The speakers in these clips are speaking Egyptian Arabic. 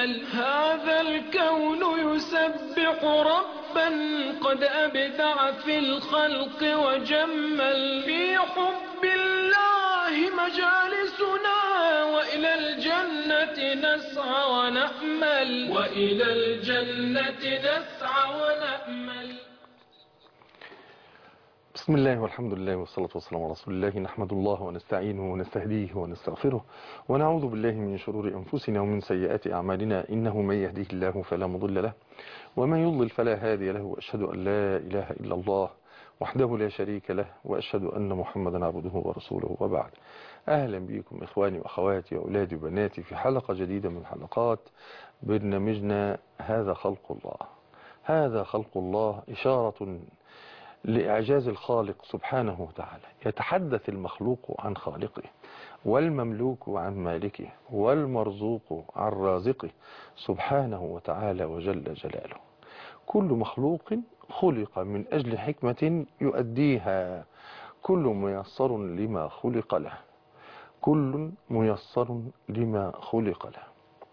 وتأمل هذا الكون يسبح ربا قد أبدع في الخلق وجمل في حب الله مجالسنا وإلى الجنة نسعى ونأمل وإلى الجنة نسعى ونأمل بسم الله والحمد لله والصلاة والسلام على رسول الله نحمد الله ونستعينه ونستهديه ونستغفره ونعوذ بالله من شرور أنفسنا ومن سيئات أعمالنا إنه من يهديه الله فلا مضل له ومن يضلل فلا هادي له وأشهد أن لا إله إلا الله وحده لا شريك له وأشهد أن محمدا عبده ورسوله وبعد أهلا بكم إخواني وأخواتي وأولادي وبناتي في حلقة جديدة من حلقات برنامجنا هذا خلق الله هذا خلق الله إشارة لإعجاز الخالق سبحانه وتعالى يتحدث المخلوق عن خالقه والمملوك عن مالكه والمرزوق عن رازقه سبحانه وتعالى وجل جلاله كل مخلوق خلق من أجل حكمة يؤديها كل ميسر لما خلق له كل ميسر لما خلق له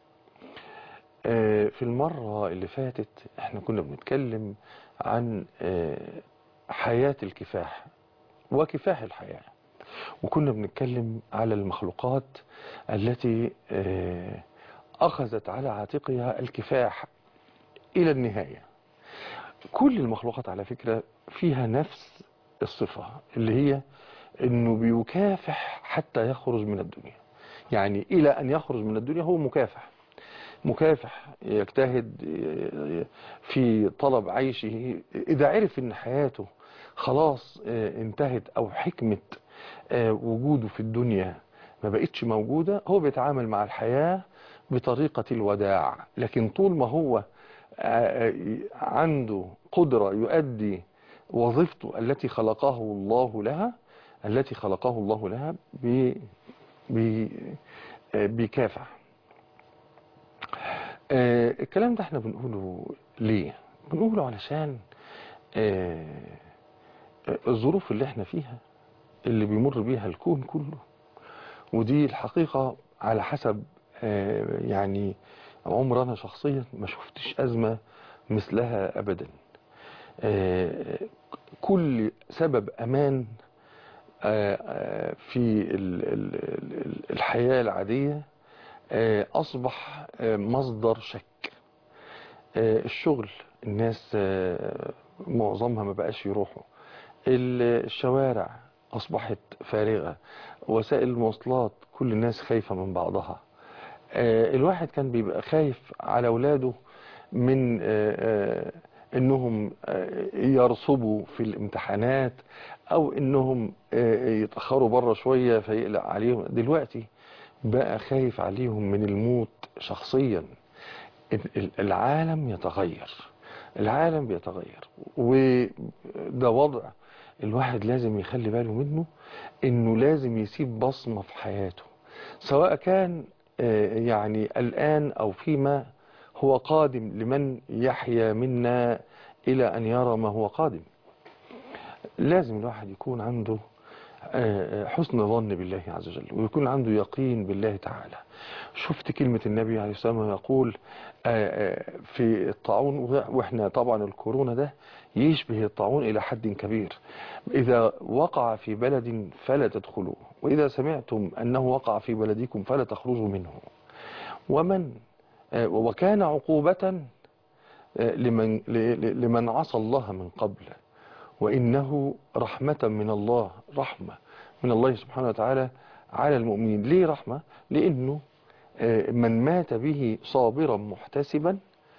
في المرة اللي فاتت احنا كنا بنتكلم عن حياة الكفاح وكفاح الحياة وكنا بنتكلم على المخلوقات التي أخذت على عاتقها الكفاح إلى النهاية كل المخلوقات على فكرة فيها نفس الصفة اللي هي أنه بيكافح حتى يخرج من الدنيا يعني إلى أن يخرج من الدنيا هو مكافح مكافح يجتهد في طلب عيشه إذا عرف أن حياته خلاص انتهت أو حكمة وجوده في الدنيا ما بقتش موجودة هو بيتعامل مع الحياة بطريقة الوداع لكن طول ما هو عنده قدرة يؤدي وظيفته التي خلقه الله لها التي خلقه الله لها بيكافح الكلام ده احنا بنقوله ليه بنقوله علشان الظروف اللي احنا فيها اللي بيمر بيها الكون كله ودي الحقيقة على حسب يعني عمر انا شخصيا ما شفتش ازمة مثلها ابدا كل سبب امان في الحياة العادية أصبح مصدر شك الشغل الناس معظمها ما بقاش يروحوا الشوارع أصبحت فارغة وسائل المواصلات كل الناس خايفة من بعضها الواحد كان بيبقى خايف على أولاده من انهم يرصبوا في الامتحانات او انهم يتأخروا بره شوية فيقلق عليهم دلوقتي بقى خايف عليهم من الموت شخصيا العالم يتغير العالم بيتغير وده وضع الواحد لازم يخلي باله منه انه لازم يسيب بصمة في حياته سواء كان يعني الآن او فيما هو قادم لمن يحيا منا إلى أن يرى ما هو قادم لازم الواحد يكون عنده حسن ظن بالله عز وجل ويكون عنده يقين بالله تعالى شفت كلمة النبي عليه الصلاة والسلام يقول في الطاعون واحنا طبعا الكورونا ده يشبه الطاعون إلى حد كبير إذا وقع في بلد فلا تدخلوه وإذا سمعتم أنه وقع في بلدكم فلا تخرجوا منه ومن وكان عقوبة لمن, لمن عصى الله من قبل وإنه رحمة من الله رحمة من الله سبحانه وتعالى على المؤمنين ليه رحمة لأنه من مات به صابرا محتسبا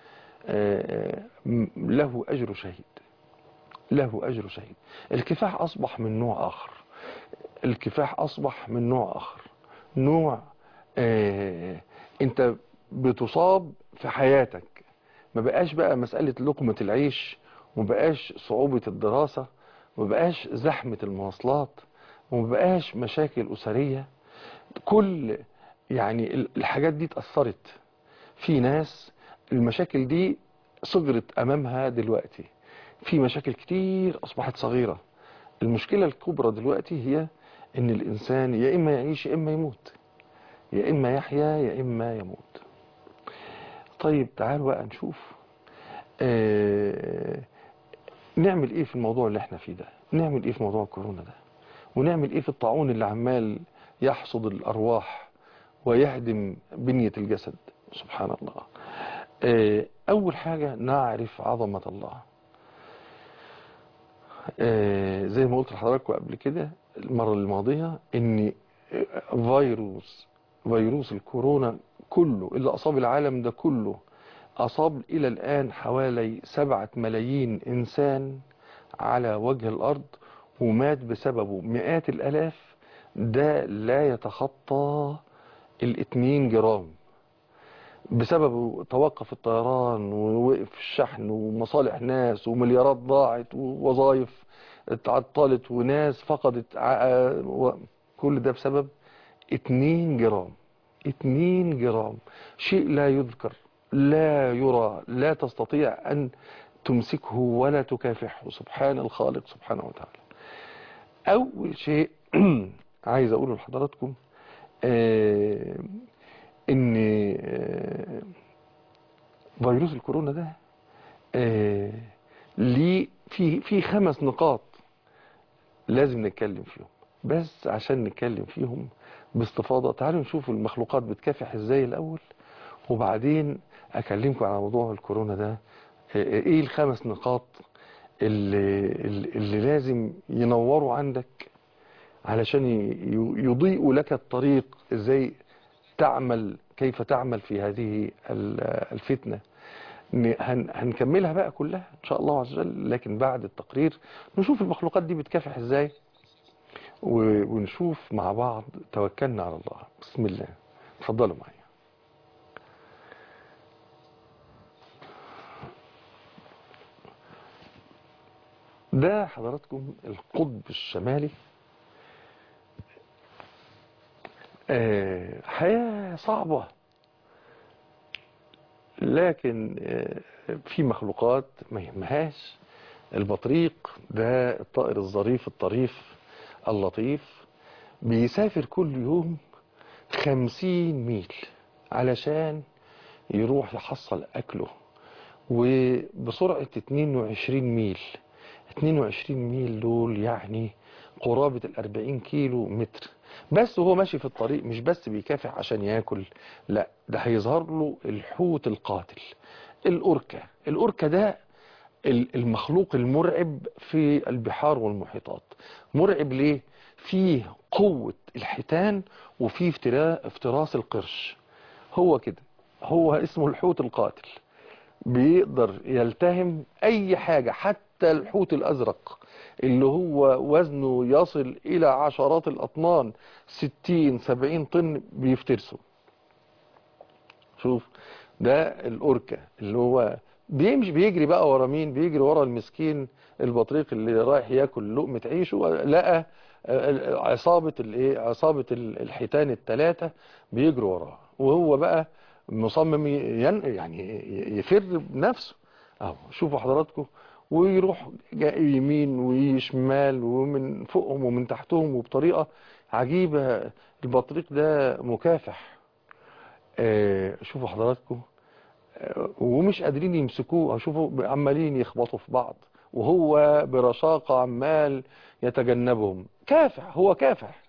له أجر شهيد له أجر شهيد الكفاح أصبح من نوع آخر الكفاح أصبح من نوع آخر نوع انت بتصاب في حياتك ما بقاش بقى مسألة لقمة العيش وما بقاش صعوبة الدراسة وما بقاش زحمة المواصلات وما بقاش مشاكل أسرية كل يعني الحاجات دي اتأثرت في ناس المشاكل دي صغرت أمامها دلوقتي في مشاكل كتير أصبحت صغيرة المشكلة الكبرى دلوقتي هي ان الإنسان يا إما يعيش يا إما يموت يا إما يحيا يا إما يموت طيب تعالوا بقى نشوف آه نعمل ايه في الموضوع اللي احنا فيه ده نعمل ايه في موضوع الكورونا ده ونعمل ايه في الطاعون اللي عمال يحصد الارواح ويهدم بنية الجسد سبحان الله آه اول حاجة نعرف عظمة الله آه زي ما قلت لحضراتكم قبل كده المرة الماضية ان فيروس فيروس الكورونا كله اللي أصاب العالم ده كله أصاب إلى الآن حوالي سبعة ملايين إنسان على وجه الأرض ومات بسببه مئات الألاف ده لا يتخطى الاتنين جرام بسببه توقف الطيران ووقف الشحن ومصالح ناس ومليارات ضاعت ووظائف اتعطلت وناس فقدت كل ده بسبب 2 جرام 2 جرام شيء لا يذكر لا يرى لا تستطيع أن تمسكه ولا تكافحه سبحان الخالق سبحانه وتعالى أول شيء عايز أقوله لحضراتكم آه إن آه فيروس الكورونا ده آه ليه في في خمس نقاط لازم نتكلم فيهم بس عشان نتكلم فيهم باستفاضة تعالوا نشوف المخلوقات بتكافح ازاي الاول وبعدين اكلمكم على موضوع الكورونا ده ايه الخمس نقاط اللي, اللي لازم ينوروا عندك علشان يضيئوا لك الطريق ازاي تعمل كيف تعمل في هذه الفتنة هنكملها بقى كلها ان شاء الله عز وجل لكن بعد التقرير نشوف المخلوقات دي بتكافح ازاي ونشوف مع بعض توكلنا على الله بسم الله اتفضلوا معايا ده حضراتكم القطب الشمالي آه حياة صعبة لكن آه في مخلوقات ما يهمهاش البطريق ده الطائر الظريف الطريف اللطيف بيسافر كل يوم خمسين ميل علشان يروح يحصل أكله وبسرعة 22 ميل 22 ميل دول يعني قرابة الأربعين كيلو متر بس هو ماشي في الطريق مش بس بيكافح عشان ياكل لا ده هيظهر له الحوت القاتل الأوركا الأوركا ده المخلوق المرعب في البحار والمحيطات مرعب ليه فيه قوة الحيتان وفيه افتراس القرش هو كده هو اسمه الحوت القاتل بيقدر يلتهم اي حاجة حتى الحوت الازرق اللي هو وزنه يصل الى عشرات الاطنان ستين سبعين طن بيفترسه شوف ده الاوركا اللي هو بيمشي بيجري بقى ورا مين بيجري ورا المسكين البطريق اللي رايح ياكل لقمة عيشه لقى عصابة الايه عصابة الحيتان الثلاثة بيجروا وراه وهو بقى مصمم ين يعني يفر بنفسه اهو شوفوا حضراتكم ويروح جاي يمين وشمال ومن فوقهم ومن تحتهم وبطريقة عجيبة البطريق ده مكافح آه شوفوا حضراتكم ومش قادرين يمسكوه شوفوا عمالين يخبطوا في بعض وهو برشاقة عمال يتجنبهم كافح هو كافح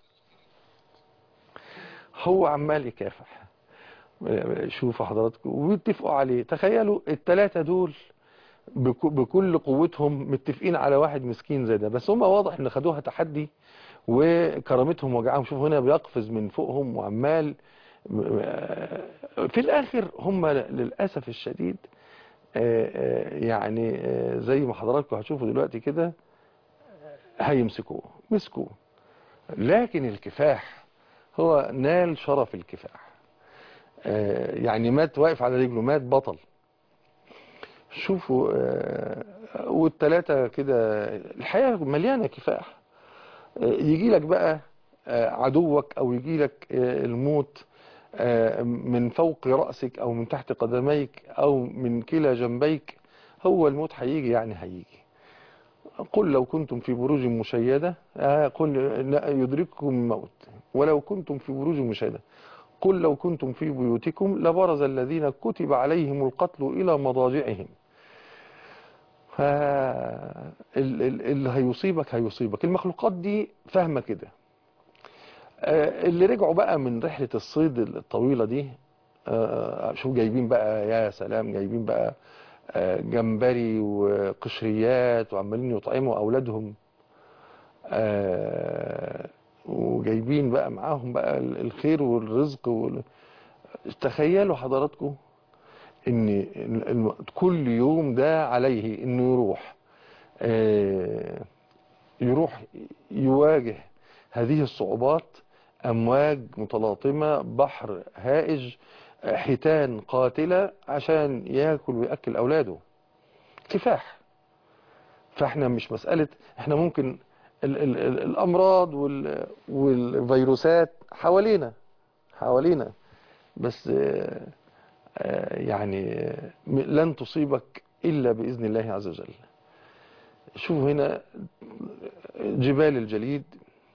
هو عمال يكافح شوفوا حضراتكم ويتفقوا عليه تخيلوا الثلاثة دول بكل قوتهم متفقين على واحد مسكين زي ده بس هم واضح ان خدوها تحدي وكرامتهم وجعهم شوفوا هنا بيقفز من فوقهم وعمال في الاخر هم للأسف الشديد يعني زي ما حضراتكم هتشوفوا دلوقتي كده هيمسكوه مسكوه لكن الكفاح هو نال شرف الكفاح يعني مات واقف على رجله مات بطل شوفوا والتلاتة كده الحياة مليانة كفاح يجي لك بقى عدوك او يجي لك الموت من فوق رأسك او من تحت قدميك او من كلا جنبيك هو الموت هيجي يعني هيجي قل لو كنتم في بروج مشيدة قل يدرككم الموت ولو كنتم في بروج مشيدة قل لو كنتم في بيوتكم لبرز الذين كتب عليهم القتل إلى مضاجعهم فاللي هيصيبك هيصيبك المخلوقات دي فاهمة كده آه، اللي رجعوا بقى من رحلة الصيد الطويلة دي آه، شوف جايبين بقى يا سلام جايبين بقى آه، جمبري وقشريات وعمالين يطعموا أولادهم آه، وجايبين بقى معاهم بقى الخير والرزق وال... تخيلوا حضراتكم ان ال- الم- كل يوم ده عليه انه يروح آه، يروح يواجه هذه الصعوبات امواج متلاطمة بحر هائج آه، حيتان قاتلة عشان ياكل ويأكل اولاده كفاح فاحنا مش مسألة احنا ممكن ال ال ال الامراض وال والفيروسات حوالينا حوالينا بس آه، آه، يعني آه، م- لن تصيبك إلا بإذن الله عز وجل شوفوا هنا جبال الجليد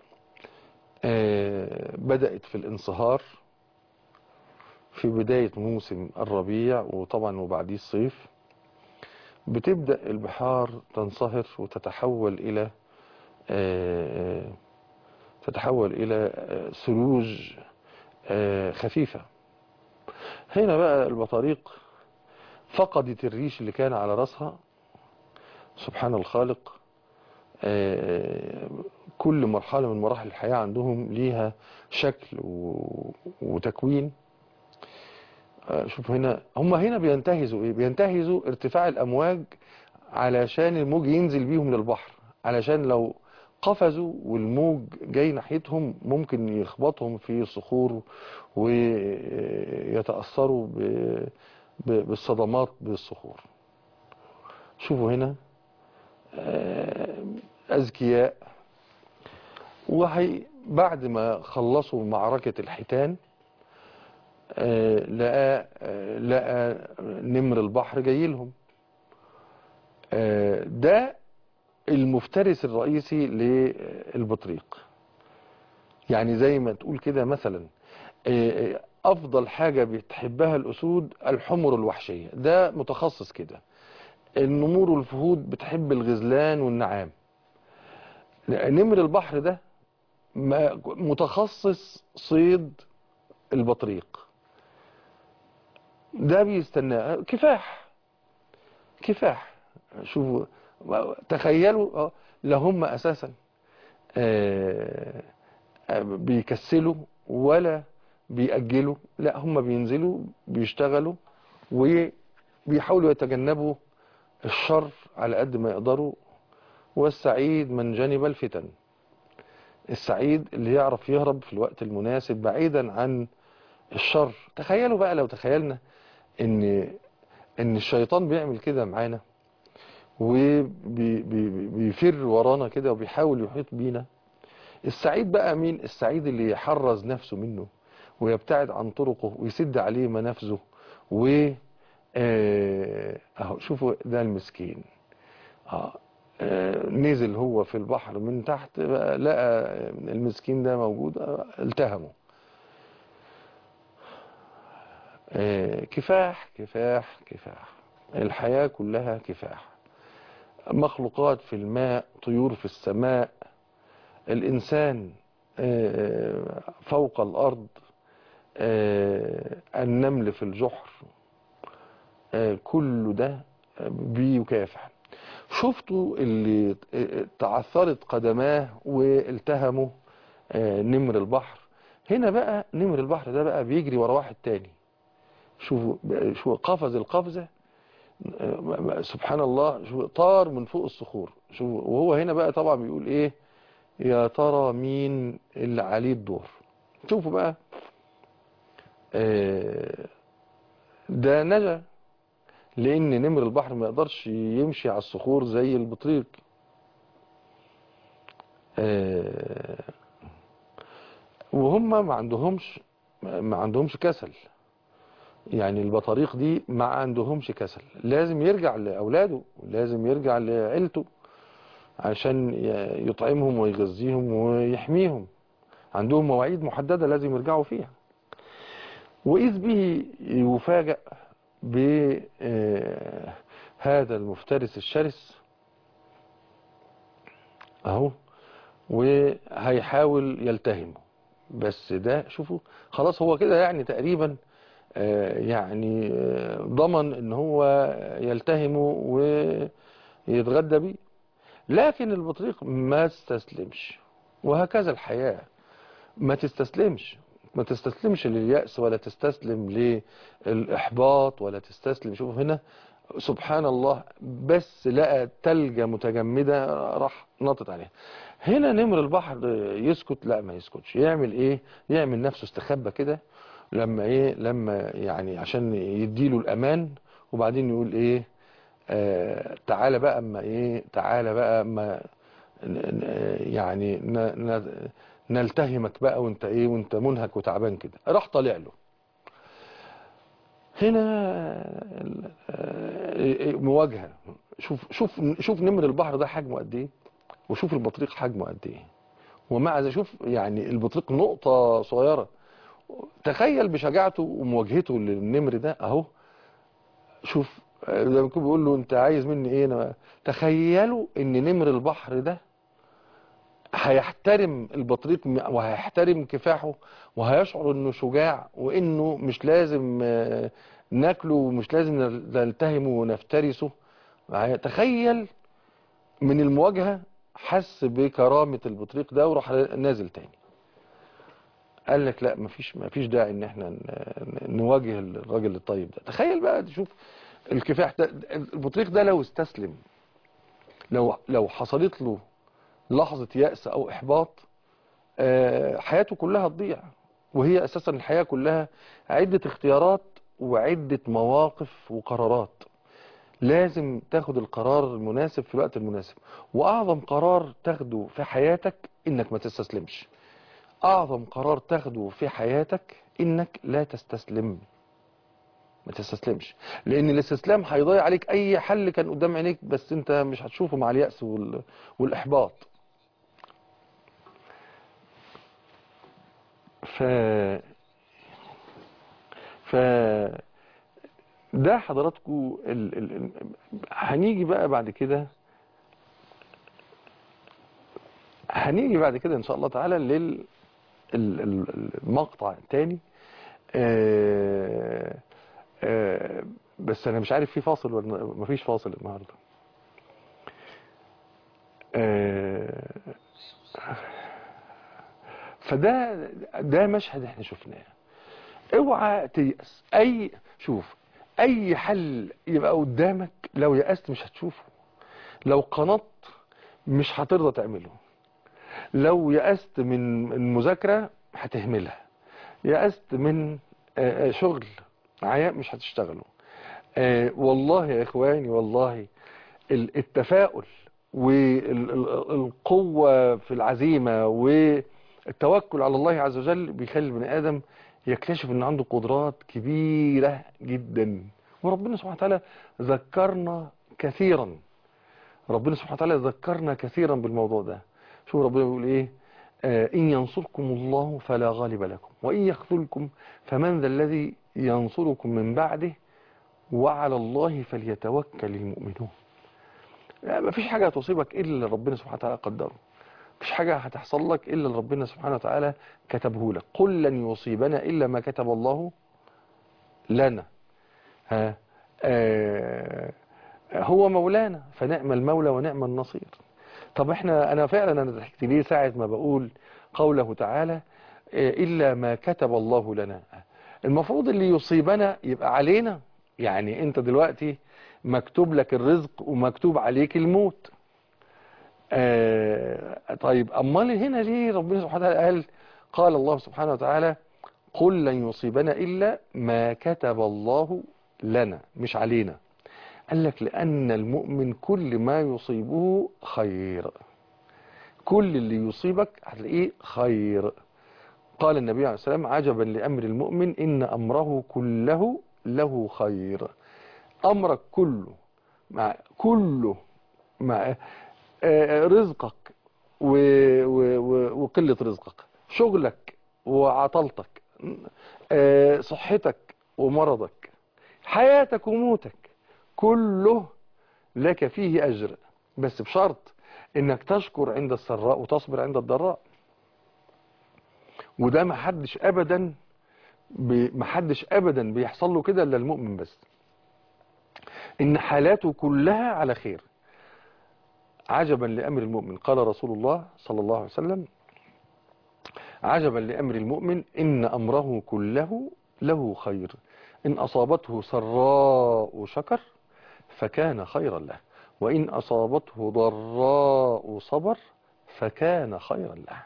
آه، بدأت في الانصهار في بداية موسم الربيع وطبعا وبعديه الصيف بتبدأ البحار تنصهر وتتحول إلى آه، تتحول إلى آه، ثلوج آه، خفيفة هنا بقى البطاريق فقدت الريش اللي كان على رأسها سبحان الخالق آه، كل مرحلة من مراحل الحياة عندهم ليها شكل و- وتكوين آه، شوف هنا هم هنا بينتهزوا ايه بينتهزوا ارتفاع الامواج علشان الموج ينزل بيهم للبحر علشان لو قفزوا والموج جاي ناحيتهم ممكن يخبطهم في صخور ويتأثروا ب- ب- بالصدمات بالصخور شوفوا هنا آه، أذكياء وهي بعد ما خلصوا معركة الحيتان آه، لقى آه، لقى نمر البحر جاي لهم آه، ده المفترس الرئيسي للبطريق يعني زي ما تقول كده مثلا آه، آه، افضل حاجة بتحبها الاسود الحمر الوحشية ده متخصص كده النمور والفهود بتحب الغزلان والنعام نمر البحر ده ما- متخصص صيد البطريق ده بيستناه كفاح كفاح شوفوا تخيلوا آه، لا هم اساسا آه، آه، بيكسلوا ولا بيأجلوا لا هم بينزلوا بيشتغلوا وبيحاولوا يتجنبوا الشر على قد ما يقدروا والسعيد من جنب الفتن السعيد اللي يعرف يهرب في الوقت المناسب بعيدا عن الشر تخيلوا بقى لو تخيلنا ان ان الشيطان بيعمل كده معانا وبيفر ورانا كده وبيحاول يحيط بينا السعيد بقى مين السعيد اللي يحرز نفسه منه ويبتعد عن طرقه ويسد عليه منافذه و آه، اهو شوفوا ده المسكين آه، آه، نزل هو في البحر من تحت بقى لقى المسكين ده موجود آه، التهمه آه، كفاح كفاح كفاح الحياة كلها كفاح مخلوقات في الماء طيور في السماء الإنسان آه، فوق الأرض آه، النمل في الجحر آه، كل ده بيكافح شفتوا اللي تعثرت قدماه والتهموا آه، نمر البحر هنا بقى نمر البحر ده بقى بيجري ورا واحد تاني شوفوا شو قفز القفزة آه، سبحان الله شو طار من فوق الصخور شوفوا وهو هنا بقى طبعا بيقول ايه يا ترى مين اللي عليه الدور شوفوا بقى آه، ده نجا لان نمر البحر ما يقدرش يمشي على الصخور زي البطريق آه، وهم ما عندهمش ما عندهمش كسل يعني البطاريق دي ما عندهمش كسل لازم يرجع لأولاده لازم يرجع لعيلته عشان ي- يطعمهم ويغذيهم ويحميهم عندهم مواعيد محددة لازم يرجعوا فيها وإذ به يفاجأ بهذا المفترس الشرس اهو وهيحاول يلتهمه بس ده شوفوا خلاص هو كده يعني تقريبا آه، يعني آه، ضمن ان هو يلتهمه ويتغدى بيه لكن البطريق ما استسلمش وهكذا الحياة ما تستسلمش ما تستسلمش لليأس ولا تستسلم للإحباط ولا تستسلم شوف هنا سبحان الله بس لقى تلجة متجمدة راح نطت عليها هنا نمر البحر يسكت لا ما يسكتش يعمل ايه يعمل نفسه استخبى كده لما ايه لما يعني عشان يديله الامان وبعدين يقول ايه آه تعالى بقى اما ايه تعالى بقى اما ن- ن- يعني ن- ن- نلتهمك بقى وانت ايه وانت منهك وتعبان كده راح طالع له هنا آه، مواجهة شوف شوف شوف نمر البحر ده حجمه قد ايه وشوف البطريق حجمه قد ايه ومع ذلك شوف يعني البطريق نقطة صغيرة تخيل بشجاعته ومواجهته للنمر ده اهو شوف آه، زي ما يكون بيقول له انت عايز مني ايه انا تخيلوا ان نمر البحر ده هيحترم البطريق وهيحترم كفاحه وهيشعر انه شجاع وانه مش لازم آه، ناكله ومش لازم نلتهمه ونفترسه معايا؟ تخيل من المواجهة حس بكرامة البطريق ده وراح نازل تاني قال لك لا مفيش مفيش داعي ان احنا ن- نواجه الراجل الطيب ده تخيل بقى تشوف الكفاح ده البطريق ده لو استسلم لو لو حصلت له لحظة يأس او احباط آه، حياته كلها تضيع وهي اساسا الحياة كلها عدة اختيارات وعدة مواقف وقرارات لازم تاخد القرار المناسب في الوقت المناسب واعظم قرار تاخده في حياتك انك ما تستسلمش اعظم قرار تاخده في حياتك انك لا تستسلم ما تستسلمش لان الاستسلام هيضيع عليك اي حل كان قدام عينيك بس انت مش هتشوفه مع اليأس وال... والاحباط ف ف ده حضراتكم ال... ال... ال- هنيجي بقى بعد كده هنيجي بعد كده ان شاء الله تعالى لل ال- ال- المقطع الثاني آه، آه، بس انا مش عارف في فاصل ولا مفيش فاصل النهارده آه، فده ده مشهد احنا شفناه اوعى تيأس اي شوف اي حل يبقى قدامك لو يأست مش هتشوفه لو قنطت مش هترضى تعمله لو يأست من المذاكرة هتهملها يأست من آه، آه، شغل معايا مش هتشتغله آه، والله يا اخواني والله ال- التفاؤل والقوة في العزيمة والتوكل على الله عز وجل بيخلي البني آدم يكتشف ان عنده قدرات كبيرة جدا وربنا سبحانه وتعالى ذكرنا كثيرا ربنا سبحانه وتعالى ذكرنا كثيرا بالموضوع ده شوف ربنا بيقول ايه آه إن ينصركم الله فلا غالب لكم وإن يخذلكم فمن ذا الذي ينصركم من بعده وعلى الله فليتوكل المؤمنون يعني مفيش حاجة هتصيبك إلا اللي ربنا سبحانه وتعالى قدره مفيش حاجة هتحصل لك إلا اللي ربنا سبحانه وتعالى كتبه لك قل لن يصيبنا إلا ما كتب الله لنا ها آه هو مولانا فنعم المولى ونعم النصير طب احنا انا فعلا انا ضحكت ليه ساعة ما بقول قوله تعالى آه، الا ما كتب الله لنا المفروض اللي يصيبنا يبقى علينا يعني انت دلوقتي مكتوب لك الرزق ومكتوب عليك الموت آه طيب امال هنا ليه ربنا سبحانه وتعالى قال قال الله سبحانه وتعالى قل لن يصيبنا الا ما كتب الله لنا مش علينا قال لك لأن المؤمن كل ما يصيبه خير كل اللي يصيبك هتلاقيه خير قال النبي عليه السلام عجبا لأمر المؤمن إن أمره كله له خير أمرك كله مع كله مع آه، رزقك و- و- و- وقلة رزقك شغلك وعطلتك آه، صحتك ومرضك حياتك وموتك كله لك فيه أجر بس بشرط انك تشكر عند السراء وتصبر عند الضراء وده محدش ابدا بي- محدش ابدا بيحصل له كده الا المؤمن بس ان حالاته كلها على خير عجبا لامر المؤمن قال رسول الله صلى الله عليه وسلم عجبا لامر المؤمن ان امره كله له خير ان اصابته سراء شكر فكان خيرا له وإن أصابته ضراء صبر فكان خيرا له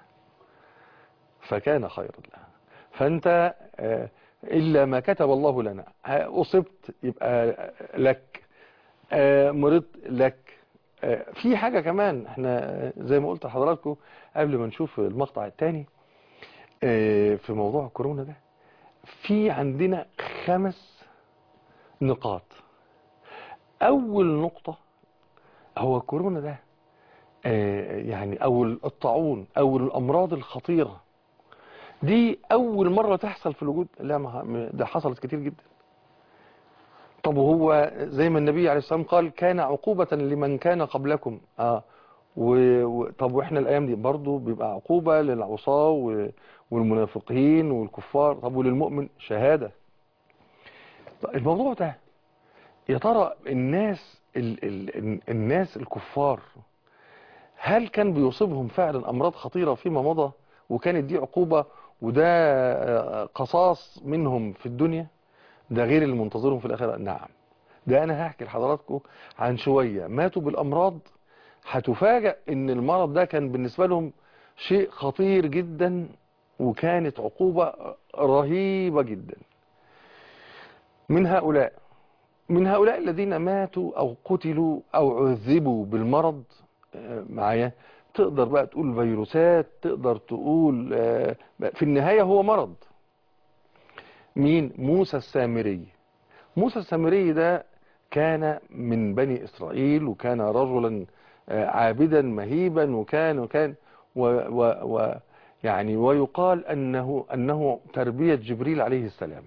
فكان خيرا له فأنت آه، إلا ما كتب الله لنا آه، أصبت يبقى لك آه، مرضت لك آه، في حاجة كمان احنا آه، زي ما قلت لحضراتكم قبل ما نشوف المقطع الثاني في موضوع كورونا ده في عندنا خمس نقاط أول نقطة هو كورونا ده آه، يعني أو الطاعون أو الأمراض الخطيرة دي أول مرة تحصل في الوجود لا ما ده حصلت كتير جدا طب وهو زي ما النبي عليه الصلاة والسلام قال كان عقوبة لمن كان قبلكم آه و... و... طب واحنا الأيام دي برضو بيبقى عقوبة للعصاة و... والمنافقين والكفار طب وللمؤمن شهادة طب الموضوع ده يا ترى الناس ال ال الناس الكفار هل كان بيصيبهم فعلا امراض خطيره فيما مضى وكانت دي عقوبه وده آه، قصاص منهم في الدنيا ده غير اللي منتظرهم في الاخره نعم ده انا هحكي لحضراتكم عن شويه ماتوا بالامراض هتفاجئ ان المرض ده كان بالنسبه لهم شيء خطير جدا وكانت عقوبه رهيبه جدا من هؤلاء من هؤلاء الذين ماتوا أو قتلوا أو عذبوا بالمرض آه، معايا تقدر بقى تقول فيروسات تقدر تقول آه، في النهاية هو مرض مين موسى السامري موسى السامري ده كان من بني إسرائيل وكان رجلا آه، عابدا مهيبا وكان وكان و و و يعني ويقال أنه أنه تربية جبريل عليه السلام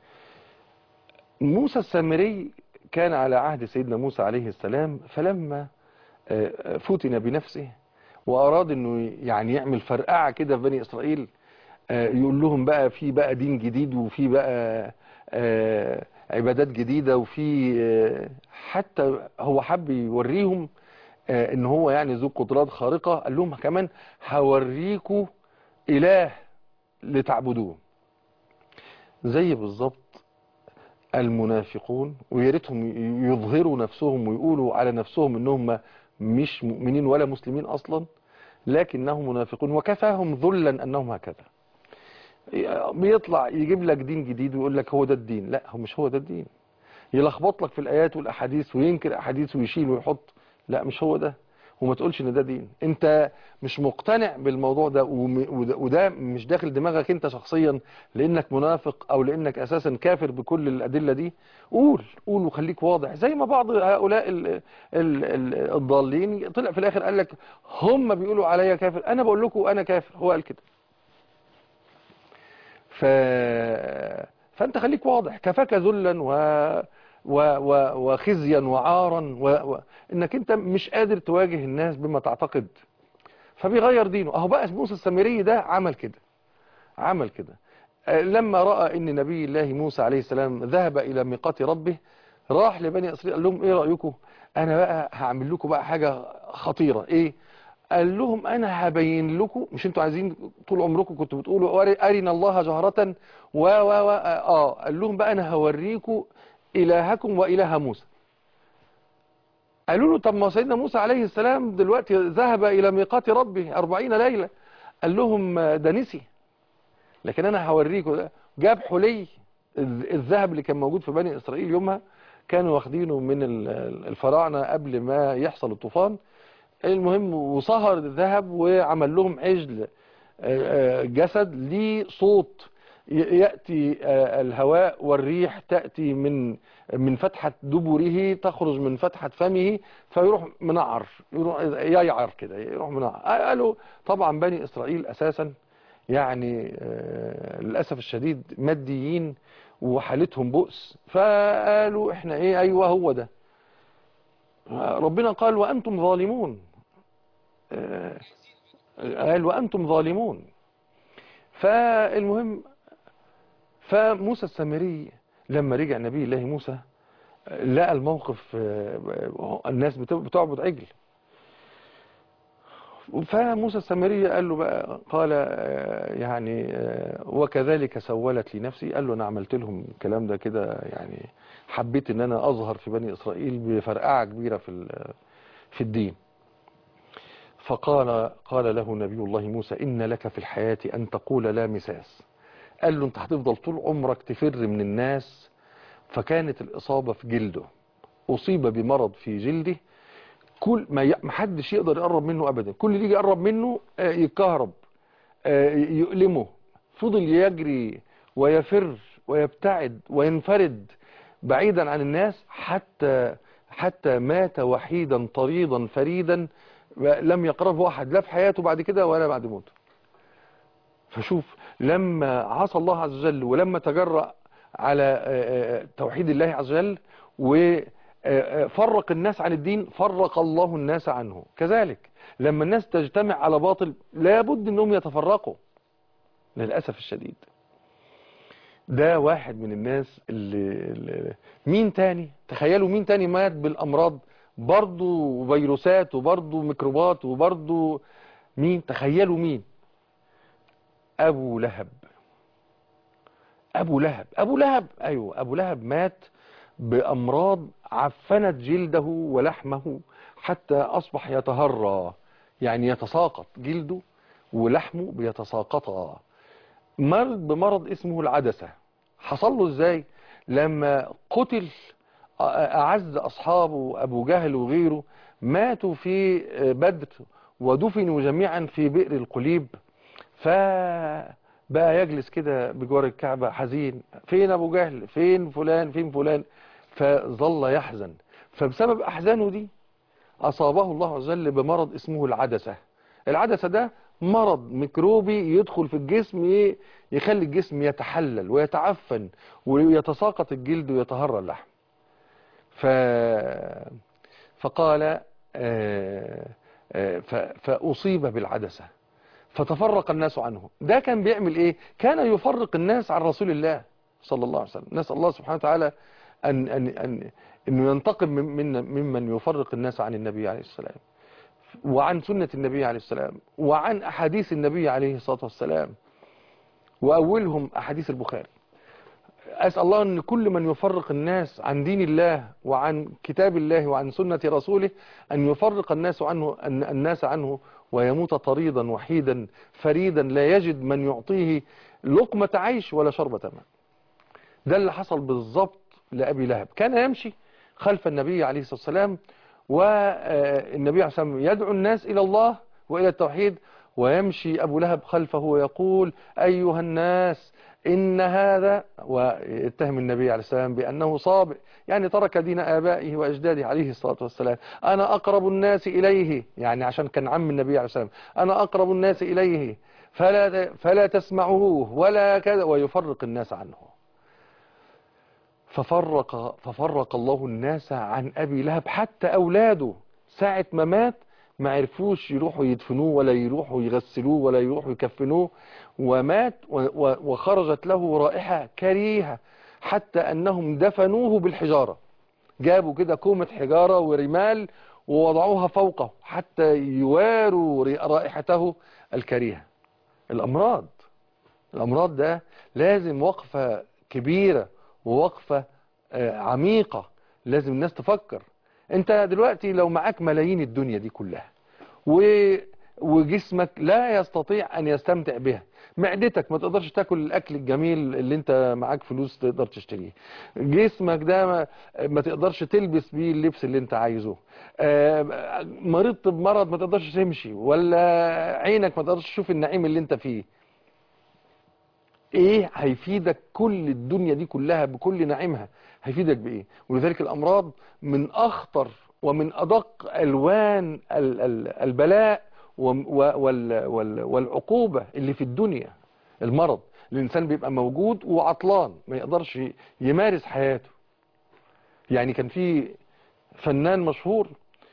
موسى السامري كان على عهد سيدنا موسى عليه السلام فلما آه، فتن بنفسه وأراد أنه يعني يعمل فرقعة كده في بني إسرائيل آه، يقول لهم بقى في بقى دين جديد وفي بقى آه، عبادات جديدة وفي آه، حتى هو حب يوريهم آه، ان هو يعني ذو قدرات خارقة قال لهم كمان هوريكوا إله لتعبدوه زي بالظبط المنافقون ويا ريتهم يظهروا نفسهم ويقولوا على نفسهم انهم مش مؤمنين ولا مسلمين اصلا لكنهم منافقون وكفاهم ذلا انهم هكذا بيطلع يجيب لك دين جديد ويقول لك هو ده الدين لا هو مش هو ده الدين يلخبط لك في الايات والاحاديث وينكر احاديث ويشيل ويحط لا مش هو ده وما تقولش ان ده دين انت مش مقتنع بالموضوع ده وم- وده- وده مش داخل دماغك انت شخصيا لانك منافق او لانك اساسا كافر بكل الادله دي قول قول وخليك واضح زي ما بعض هؤلاء ال ال ال الضالين طلع في الاخر قال لك هم بيقولوا عليا كافر انا بقول لكم انا كافر هو قال كده ف فانت خليك واضح كفاك ذلا و و و وخزيا وعارا و... و... انك انت مش قادر تواجه الناس بما تعتقد فبيغير دينه اهو بقى موسى السامري ده عمل كده عمل كده آه، لما راى ان نبي الله موسى عليه السلام ذهب الى ميقات ربه راح لبني اسرائيل قال لهم ايه رايكم انا بقى هعمل لكم بقى حاجه خطيره ايه قال لهم انا هبين لكم مش انتوا عايزين طول عمركم كنتوا بتقولوا أري- ارنا الله جهرة و و و اه قال لهم بقى انا هوريكم الهكم واله موسى قالوا له طب ما سيدنا موسى عليه السلام دلوقتي ذهب الى ميقات ربه أربعين ليلة قال لهم ده نسي لكن انا هوريكم ده جاب حلي الذ- الذهب اللي كان موجود في بني اسرائيل يومها كانوا واخدينه من ال- الفراعنه قبل ما يحصل الطوفان المهم وصهر الذهب وعمل لهم عجل آه، آه، جسد ليه صوت ي- يأتي آه، الهواء والريح تأتي من من فتحة دبره تخرج من فتحة فمه فيروح منعر يروح ييعر كده يروح منعر قالوا طبعا بني إسرائيل أساسا يعني آه، للأسف الشديد ماديين وحالتهم بؤس فقالوا احنا ايه ايوه هو ده آه، ربنا قال وأنتم ظالمون آه، قال وأنتم ظالمون فالمهم فموسى السامري لما رجع نبي الله موسى لقى الموقف آه، الناس بت- بتعبد عجل فموسى السامري قال له بقى قال آه، يعني آه، وكذلك سولت لي نفسي قال له انا عملت لهم الكلام ده كده يعني حبيت ان انا اظهر في بني اسرائيل بفرقعه كبيره في ال- في الدين فقال قال له نبي الله موسى إن لك في الحياة أن تقول لا مساس قال له أنت هتفضل طول عمرك تفر من الناس فكانت الإصابة في جلده أصيب بمرض في جلده كل ما ي- محدش يقدر يقرب منه أبدا كل اللي يجي يقرب منه آه، يتكهرب آه، يؤلمه فضل يجري ويفر ويبتعد وينفرد بعيدا عن الناس حتى حتى مات وحيدا طريدا فريدا لم يقربه أحد لا في حياته بعد كده ولا بعد موته فشوف لما عصى الله عز وجل ولما تجرأ على آه، آه، توحيد الله عز وجل وفرق الناس عن الدين فرق الله الناس عنه كذلك لما الناس تجتمع على باطل لابد انهم يتفرقوا للأسف الشديد ده واحد من الناس اللي, اللي مين تاني تخيلوا مين تاني مات بالأمراض برضو فيروسات وبرضو ميكروبات وبرضو مين تخيلوا مين أبو لهب أبو لهب أبو لهب أيوة أبو لهب مات بأمراض عفنت جلده ولحمه حتى أصبح يتهرى يعني يتساقط جلده ولحمه بيتساقطا مرض بمرض اسمه العدسة حصل له ازاي لما قتل أعز أصحابه أبو جهل وغيره ماتوا في بدر ودفنوا جميعا في بئر القليب فبقى يجلس كده بجوار الكعبة حزين فين أبو جهل فين فلان فين فلان فظل يحزن فبسبب أحزانه دي أصابه الله عز وجل بمرض اسمه العدسة العدسة ده مرض ميكروبي يدخل في الجسم ي- يخلي الجسم يتحلل ويتعفن ويتساقط الجلد ويتهرى اللحم ف... فقال آه، آه، ف... فأصيب بالعدسة فتفرق الناس عنه ده كان بيعمل ايه كان يفرق الناس عن رسول الله صلى الله عليه وسلم نسأل الله سبحانه وتعالى أن, أن, أن انه ينتقم من من- ممن يفرق الناس عن النبي عليه السلام وعن سنة النبي عليه السلام وعن أحاديث النبي عليه الصلاة والسلام وأولهم أحاديث البخاري أسأل الله أن كل من يفرق الناس عن دين الله وعن كتاب الله وعن سنة رسوله أن يفرق الناس عنه أن الناس عنه ويموت طريدا وحيدا فريدا لا يجد من يعطيه لقمة عيش ولا شربة ماء ده اللي حصل بالضبط لأبي لهب كان يمشي خلف النبي عليه الصلاة والسلام والنبي عليه الصلاة والسلام يدعو الناس إلى الله وإلى التوحيد ويمشي أبو لهب خلفه ويقول أيها الناس إن هذا ويتهم النبي عليه السلام بأنه صابئ يعني ترك دين آبائه وأجداده عليه الصلاة والسلام أنا أقرب الناس إليه يعني عشان كان عم النبي عليه السلام أنا أقرب الناس إليه فلا, فلا تسمعوه ولا كذا ويفرق الناس عنه ففرق ففرق الله الناس عن أبي لهب حتى أولاده ساعة ما مات ما عرفوش يروحوا يدفنوه ولا يروحوا يغسلوه ولا يروحوا يكفنوه ومات و- و- وخرجت له رائحة كريهة حتى أنهم دفنوه بالحجارة جابوا كده كومة حجارة ورمال ووضعوها فوقه حتى يواروا ر- رائحته الكريهة الأمراض الأمراض ده لازم وقفة كبيرة ووقفة آه، عميقة لازم الناس تفكر انت دلوقتي لو معاك ملايين الدنيا دي كلها و... وجسمك لا يستطيع ان يستمتع بها معدتك ما تقدرش تاكل الاكل الجميل اللي انت معاك فلوس تقدر تشتريه جسمك ده ما, ما تقدرش تلبس بيه اللبس اللي انت عايزه آه، مريض بمرض ما تقدرش تمشي ولا عينك ما تقدرش تشوف النعيم اللي انت فيه ايه هيفيدك كل الدنيا دي كلها بكل نعيمها هيفيدك بايه ولذلك الامراض من اخطر ومن ادق الوان ال- ال- البلاء وم- و- وال- وال- والعقوبة اللي في الدنيا المرض الإنسان بيبقى موجود وعطلان ما يقدرش يمارس حياته يعني كان في فنان مشهور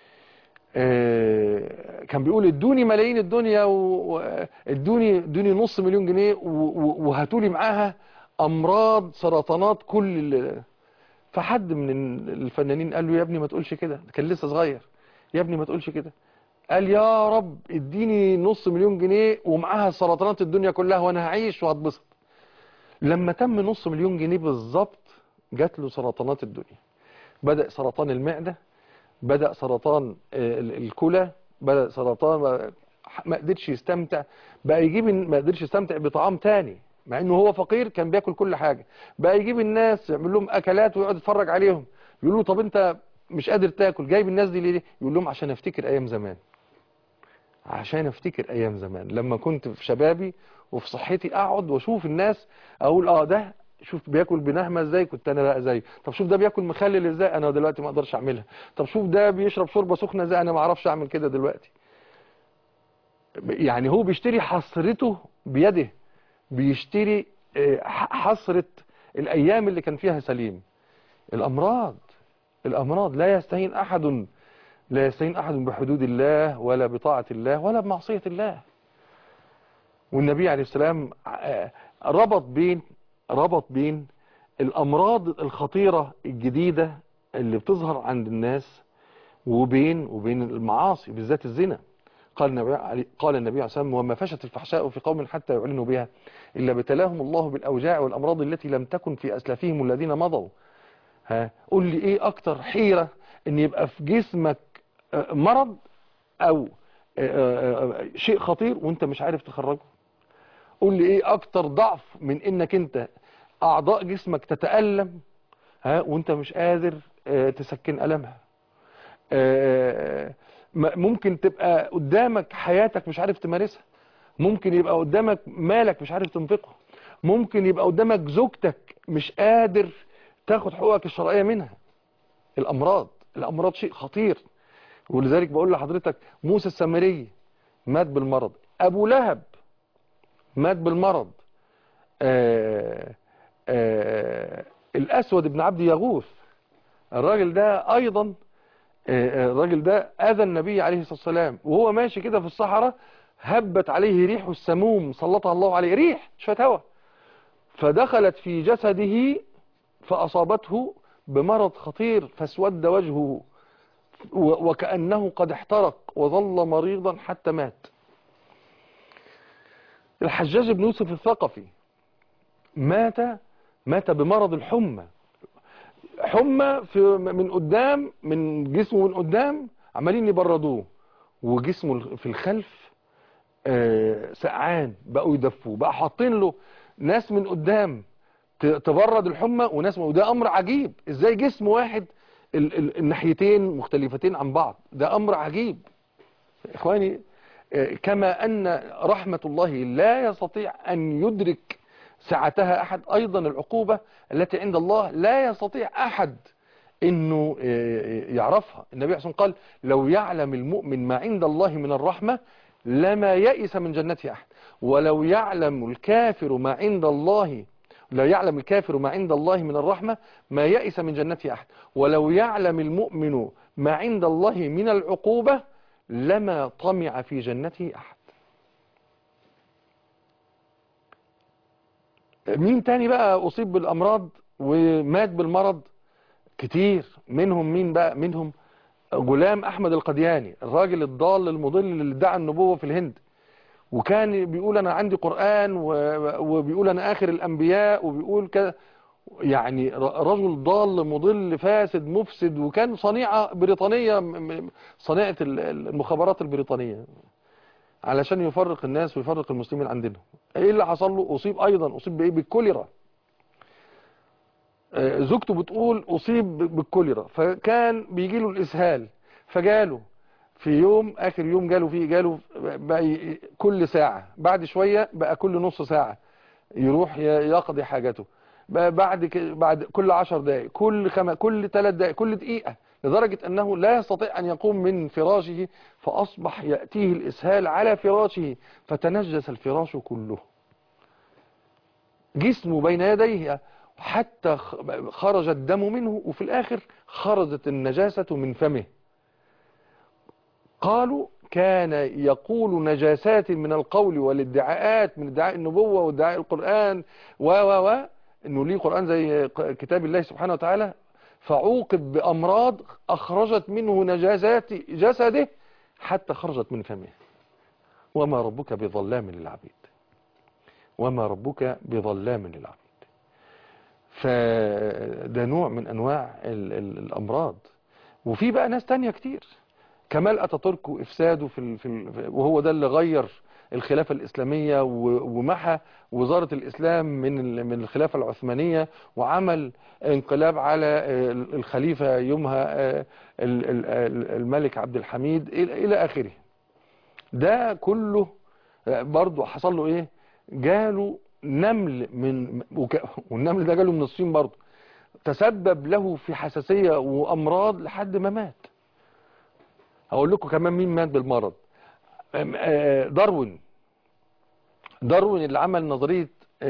آه، كان بيقول ادوني ملايين الدنيا وادوني ادوني نص مليون جنيه و- و- وهاتولي معاها امراض سرطانات كل ال- فحد من الفنانين قال له يا ابني ما تقولش كده كان لسه صغير يا ابني ما تقولش كده قال يا رب اديني نص مليون جنيه ومعاها سرطانات الدنيا كلها وانا هعيش وهتبسط لما تم نص مليون جنيه بالظبط جات له سرطانات الدنيا بدأ سرطان المعدة بدأ سرطان آه، ال- الكلى بدأ سرطان ما قدرش يستمتع بقى يجيب ما قدرش يستمتع بطعام تاني مع انه هو فقير كان بياكل كل حاجة بقى يجيب الناس يعمل لهم اكلات ويقعد يتفرج عليهم يقول له طب انت مش قادر تاكل جايب الناس دي ليه يقول لهم عشان افتكر ايام زمان عشان افتكر ايام زمان لما كنت في شبابي وفي صحتي اقعد واشوف الناس اقول اه ده شوف بياكل بنهمه ازاي كنت انا بقى زيه طب شوف ده بياكل مخلل ازاي انا دلوقتي ما اقدرش اعملها طب شوف ده بيشرب شوربه سخنه ازاي انا ما اعرفش اعمل كده دلوقتي يعني هو بيشتري حسرته بيده بيشتري آه، ح- حسرة الايام اللي كان فيها سليم الامراض الامراض لا يستهين احد لا يستهين احد بحدود الله ولا بطاعة الله ولا بمعصية الله والنبي عليه السلام آه، ربط بين ربط بين الامراض الخطيرة الجديدة اللي بتظهر عند الناس وبين وبين المعاصي بالذات الزنا قال النبي عليه قال النبي عليه الصلاه والسلام وما فشت الفحشاء في قوم حتى يعلنوا بها الا ابتلاهم الله بالاوجاع والامراض التي لم تكن في اسلافهم الذين مضوا ها قول لي ايه اكتر حيره ان يبقى في جسمك آه، مرض او آه، آه، آه، شيء خطير وانت مش عارف تخرجه قول لي ايه اكتر ضعف من انك انت اعضاء جسمك تتألم ها وانت مش قادر آه، تسكن ألمها آه، م- ممكن تبقى قدامك حياتك مش عارف تمارسها ممكن يبقى قدامك مالك مش عارف تنفقه ممكن يبقى قدامك زوجتك مش قادر تاخد حقوقك الشرعية منها الأمراض الأمراض شيء خطير ولذلك بقول لحضرتك موسى السامري مات بالمرض أبو لهب مات بالمرض آه آه الأسود بن عبد يغوث الراجل ده أيضا آه، آه، الراجل ده أذى النبي عليه الصلاة والسلام وهو ماشي كده في الصحراء هبت عليه ريح السموم سلطها الله عليه ريح شوية هواء فدخلت في جسده فأصابته بمرض خطير فاسود وجهه و- وكأنه قد احترق وظل مريضا حتى مات الحجاج بن يوسف الثقفي مات مات بمرض الحمى حمى في من قدام من جسمه من قدام عمالين يبردوه وجسمه في الخلف آه، سقعان بقوا يدفوه بقى حاطين له ناس من قدام ت- تبرد الحمى وناس من وده امر عجيب ازاي جسم واحد ال ال الناحيتين مختلفتين عن بعض ده امر عجيب اخواني آه، كما ان رحمة الله لا يستطيع ان يدرك سعتها احد ايضا العقوبة التي عند الله لا يستطيع احد انه آه، يعرفها النبي عليه الصلاة والسلام قال لو يعلم المؤمن ما عند الله من الرحمة لما يئس من جنته احد ولو يعلم الكافر ما عند الله لو يعلم الكافر ما عند الله من الرحمة ما يئس من جنته أحد ولو يعلم المؤمن ما عند الله من العقوبة لما طمع في جنته أحد مين تاني بقى أصيب بالأمراض ومات بالمرض كتير منهم مين بقى منهم غلام أحمد القدياني الراجل الضال المضل اللي ادعى النبوة في الهند وكان بيقول انا عندي قرآن و- وبيقول انا اخر الانبياء وبيقول كذا يعني ر- رجل ضال مضل فاسد مفسد وكان صنيعة بريطانية م- م- صنيعة ال- ال- المخابرات البريطانية علشان يفرق الناس ويفرق المسلمين عندنا ايه اللي حصل له اصيب ايضا اصيب بايه بالكوليرا آه، زوجته بتقول اصيب ب- بالكوليرا فكان بيجي له الاسهال فجاله في يوم اخر يوم جاله فيه جاله بقى ي- كل ساعة بعد شوية بقى كل نص ساعة يروح ي- يقضي حاجته بقى بعد ك- بعد كل عشر دقائق كل خم... كل ثلاث دقائق كل دقيقة لدرجة أنه لا يستطيع أن يقوم من فراشه فأصبح يأتيه الإسهال على فراشه فتنجس الفراش كله جسمه بين يديه حتى خرج الدم منه وفي الآخر خرجت النجاسة من فمه قالوا كان يقول نجاسات من القول والادعاءات من ادعاء النبوة وادعاء القرآن و و و انه ليه قرآن زي كتاب الله سبحانه وتعالى فعوقب بأمراض أخرجت منه نجاسات جسده حتى خرجت من فمه وما ربك بظلام للعبيد وما ربك بظلام للعبيد فده نوع من أنواع ال ال الأمراض وفي بقى ناس تانية كتير كمال أتاتورك وإفساده في, ال في ال وهو ده اللي غير الخلافة الإسلامية ومحى وزارة الإسلام من من الخلافة العثمانية وعمل انقلاب على الخليفة يومها الملك عبد الحميد إلى آخره ده كله برضه حصل له إيه جاله نمل من والنمل ده جاله من الصين برضه تسبب له في حساسية وأمراض لحد ما مات هقول لكم كمان مين مات بالمرض داروين داروين اللي عمل نظرية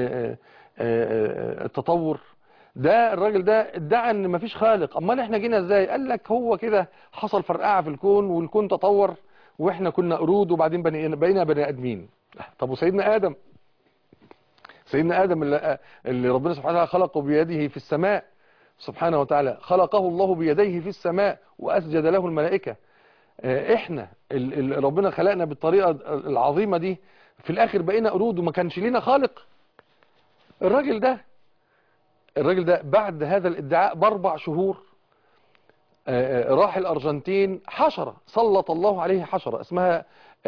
التطور ده الراجل ده ادعى ان مفيش خالق امال احنا جينا ازاي قال لك هو كده حصل فرقعه في الكون والكون تطور واحنا كنا قرود وبعدين بقينا بني ادمين طب وسيدنا ادم سيدنا ادم اللي, اللي ربنا سبحانه وتعالى خلقه بيده في السماء سبحانه وتعالى خلقه الله بيديه في السماء واسجد له الملائكه احنا اللي ربنا خلقنا بالطريقة العظيمة دي في الاخر بقينا قرود وما كانش لينا خالق الراجل ده الراجل ده بعد هذا الادعاء باربع شهور راح الارجنتين حشرة سلط الله عليه حشرة اسمها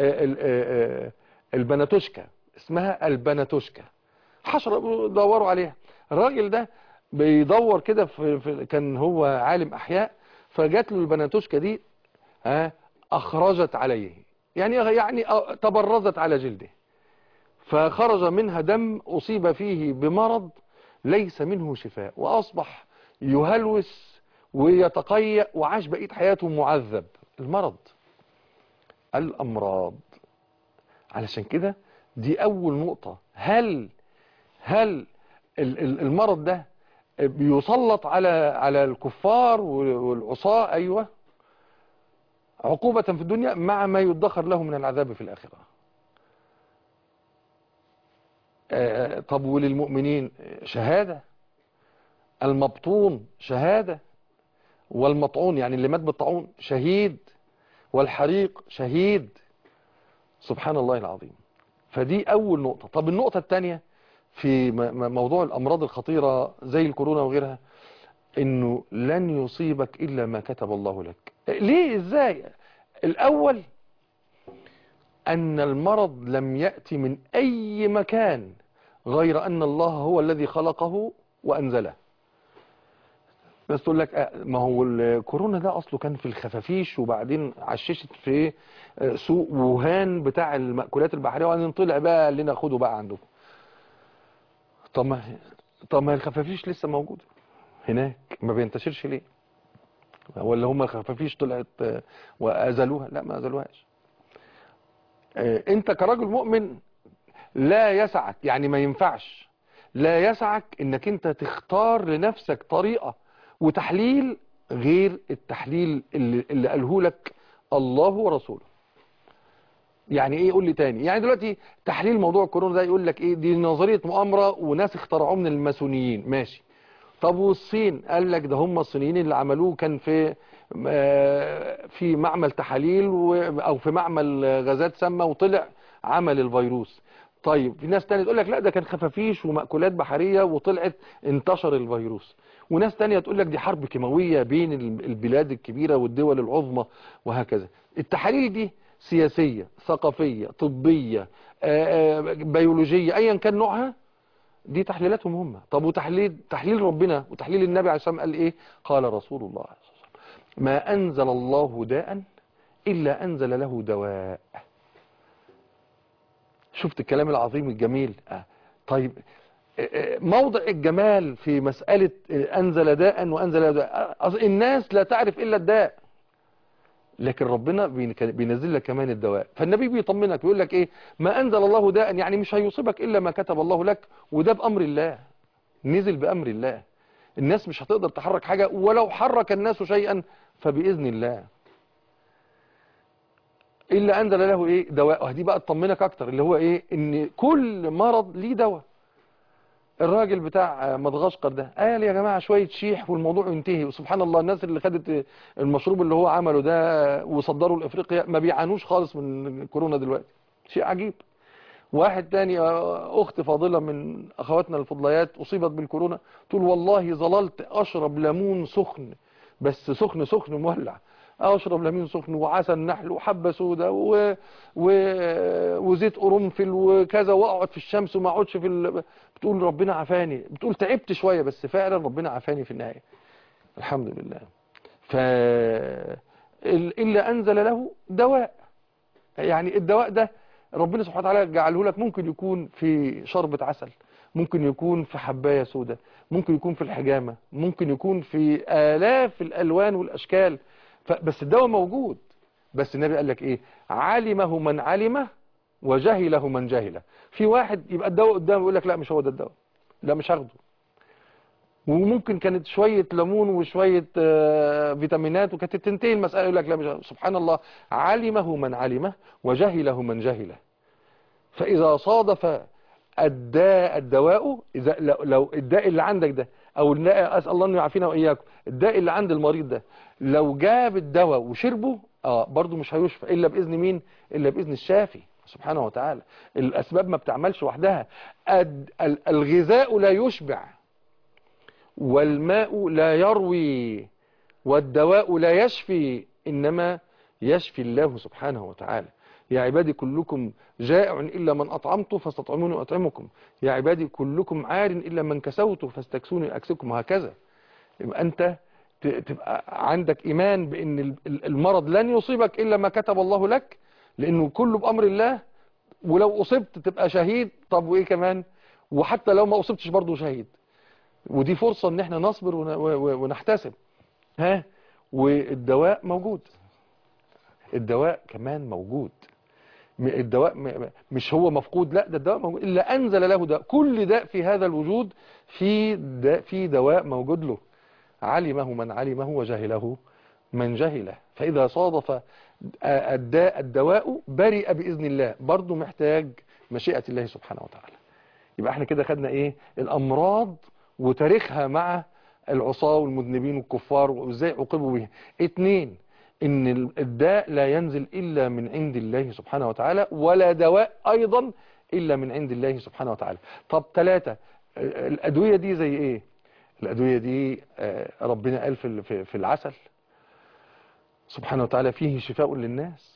البناتوشكا اسمها البناتوشكا حشرة دوروا عليها الراجل ده بيدور كده في, في كان هو عالم احياء فجات له البناتوشكا دي ها اخرجت عليه يعني يعني تبرزت على جلده فخرج منها دم اصيب فيه بمرض ليس منه شفاء واصبح يهلوس ويتقيأ وعاش بقية حياته معذب المرض الامراض علشان كده دي اول نقطة هل هل المرض ده بيسلط على على الكفار والعصاة ايوه عقوبة في الدنيا مع ما يدخر له من العذاب في الآخرة طب وللمؤمنين شهادة المبطون شهادة والمطعون يعني اللي مات بالطاعون شهيد والحريق شهيد سبحان الله العظيم فدي أول نقطة طب النقطة الثانية في موضوع الأمراض الخطيرة زي الكورونا وغيرها انه لن يصيبك الا ما كتب الله لك ليه ازاي الاول ان المرض لم يأتي من اي مكان غير ان الله هو الذي خلقه وانزله بس تقول لك ما هو الكورونا ده اصله كان في الخفافيش وبعدين عششت في سوق ووهان بتاع المأكولات البحرية وبعدين طلع بقى اللي ناخده بقى عندكم طب ما طب ما الخفافيش لسه موجوده هناك ما بينتشرش ليه ولا هم الخفافيش طلعت وأزلوها لا ما أزلوهاش انت كراجل مؤمن لا يسعك يعني ما ينفعش لا يسعك انك انت تختار لنفسك طريقة وتحليل غير التحليل اللي, اللي قاله لك الله ورسوله يعني ايه يقول لي تاني يعني دلوقتي تحليل موضوع الكورونا ده يقول لك ايه دي نظرية مؤامرة وناس اخترعوه من الماسونيين ماشي طب والصين قال لك ده هم الصينيين اللي عملوه كان في في معمل تحاليل او في معمل غازات سامة وطلع عمل الفيروس طيب في ناس تانية تقول لك لا ده كان خفافيش ومأكولات بحرية وطلعت انتشر الفيروس وناس تانية تقول لك دي حرب كيماوية بين البلاد الكبيرة والدول العظمى وهكذا التحاليل دي سياسية ثقافية طبية بيولوجية ايا كان نوعها دي تحليلاتهم هم طب وتحليل تحليل ربنا وتحليل النبي عليه الصلاه والسلام قال ايه قال رسول الله عليه الصلاه والسلام ما انزل الله داء الا انزل له دواء شفت الكلام العظيم الجميل آه. طيب موضع الجمال في مسألة أنزل داء وأنزل داء الناس لا تعرف إلا الداء لكن ربنا بينزل لك كمان الدواء فالنبي بيطمنك بيقول لك ايه ما انزل الله داء يعني مش هيصيبك الا ما كتب الله لك وده بامر الله نزل بامر الله الناس مش هتقدر تحرك حاجة ولو حرك الناس شيئا فباذن الله الا انزل له ايه دواء دي بقى تطمنك اكتر اللي هو ايه ان كل مرض ليه دواء الراجل بتاع مدغشقر ده قال يا جماعة شوية شيح والموضوع ينتهي وسبحان الله الناس اللي خدت المشروب اللي هو عمله ده وصدره لافريقيا ما بيعانوش خالص من كورونا دلوقتي شيء عجيب واحد تاني اخت فاضلة من اخواتنا الفضليات اصيبت بالكورونا تقول والله ظللت اشرب ليمون سخن بس سخن سخن مولع اشرب ليمون سخن وعسل نحل وحبه سودا و... و... وزيت قرنفل وكذا واقعد في الشمس وما اقعدش في ال... بتقول ربنا عافاني بتقول تعبت شويه بس فعلا ربنا عافاني في النهايه الحمد لله ف الا انزل له دواء يعني الدواء ده ربنا سبحانه وتعالى جعله لك ممكن يكون في شربة عسل ممكن يكون في حبايه سودا ممكن يكون في الحجامه ممكن يكون في آلاف الالوان والاشكال بس الدواء موجود بس النبي قال لك ايه علمه من علمه وجهله من جهله في واحد يبقى الدواء قدامه يقول لك لا مش هو ده الدواء لا مش هاخده وممكن كانت شوية ليمون وشوية آه فيتامينات وكانت تنتهي المسألة يقول لك لا مش سبحان الله علمه من علمه وجهله من جهله فإذا صادف الداء الدواء إذا لو الداء اللي عندك ده او اسال الله انه يعافينا واياكم الداء اللي عند المريض ده لو جاب الدواء وشربه اه برضه مش هيشفى الا باذن مين الا باذن الشافي سبحانه وتعالى الاسباب ما بتعملش وحدها الغذاء لا يشبع والماء لا يروي والدواء لا يشفي انما يشفي الله سبحانه وتعالى يا عبادي كلكم جائع إلا من أطعمته فاستطعموني أطعمكم يا عبادي كلكم عار إلا من كسوته فاستكسوني أكسكم وهكذا يبقى أنت تبقى عندك إيمان بأن المرض لن يصيبك إلا ما كتب الله لك لأنه كله بأمر الله ولو أصبت تبقى شهيد طب وإيه كمان وحتى لو ما أصبتش برضه شهيد ودي فرصة ان احنا نصبر ونحتسب ها والدواء موجود الدواء كمان موجود الدواء مش هو مفقود لا ده الدواء موجود إلا أنزل له داء كل داء في هذا الوجود في داء, في دواء موجود له علمه من علمه وجهله من جهله فإذا صادف الداء الدواء برئ بإذن الله برضه محتاج مشيئة الله سبحانه وتعالى يبقى احنا كده خدنا ايه الأمراض وتاريخها مع العصاة والمذنبين والكفار وازاي عوقبوا بها اتنين ان الداء لا ينزل الا من عند الله سبحانه وتعالى ولا دواء ايضا الا من عند الله سبحانه وتعالى طب ثلاثة الادوية دي زي ايه الادوية دي ربنا قال في في العسل سبحانه وتعالى فيه شفاء للناس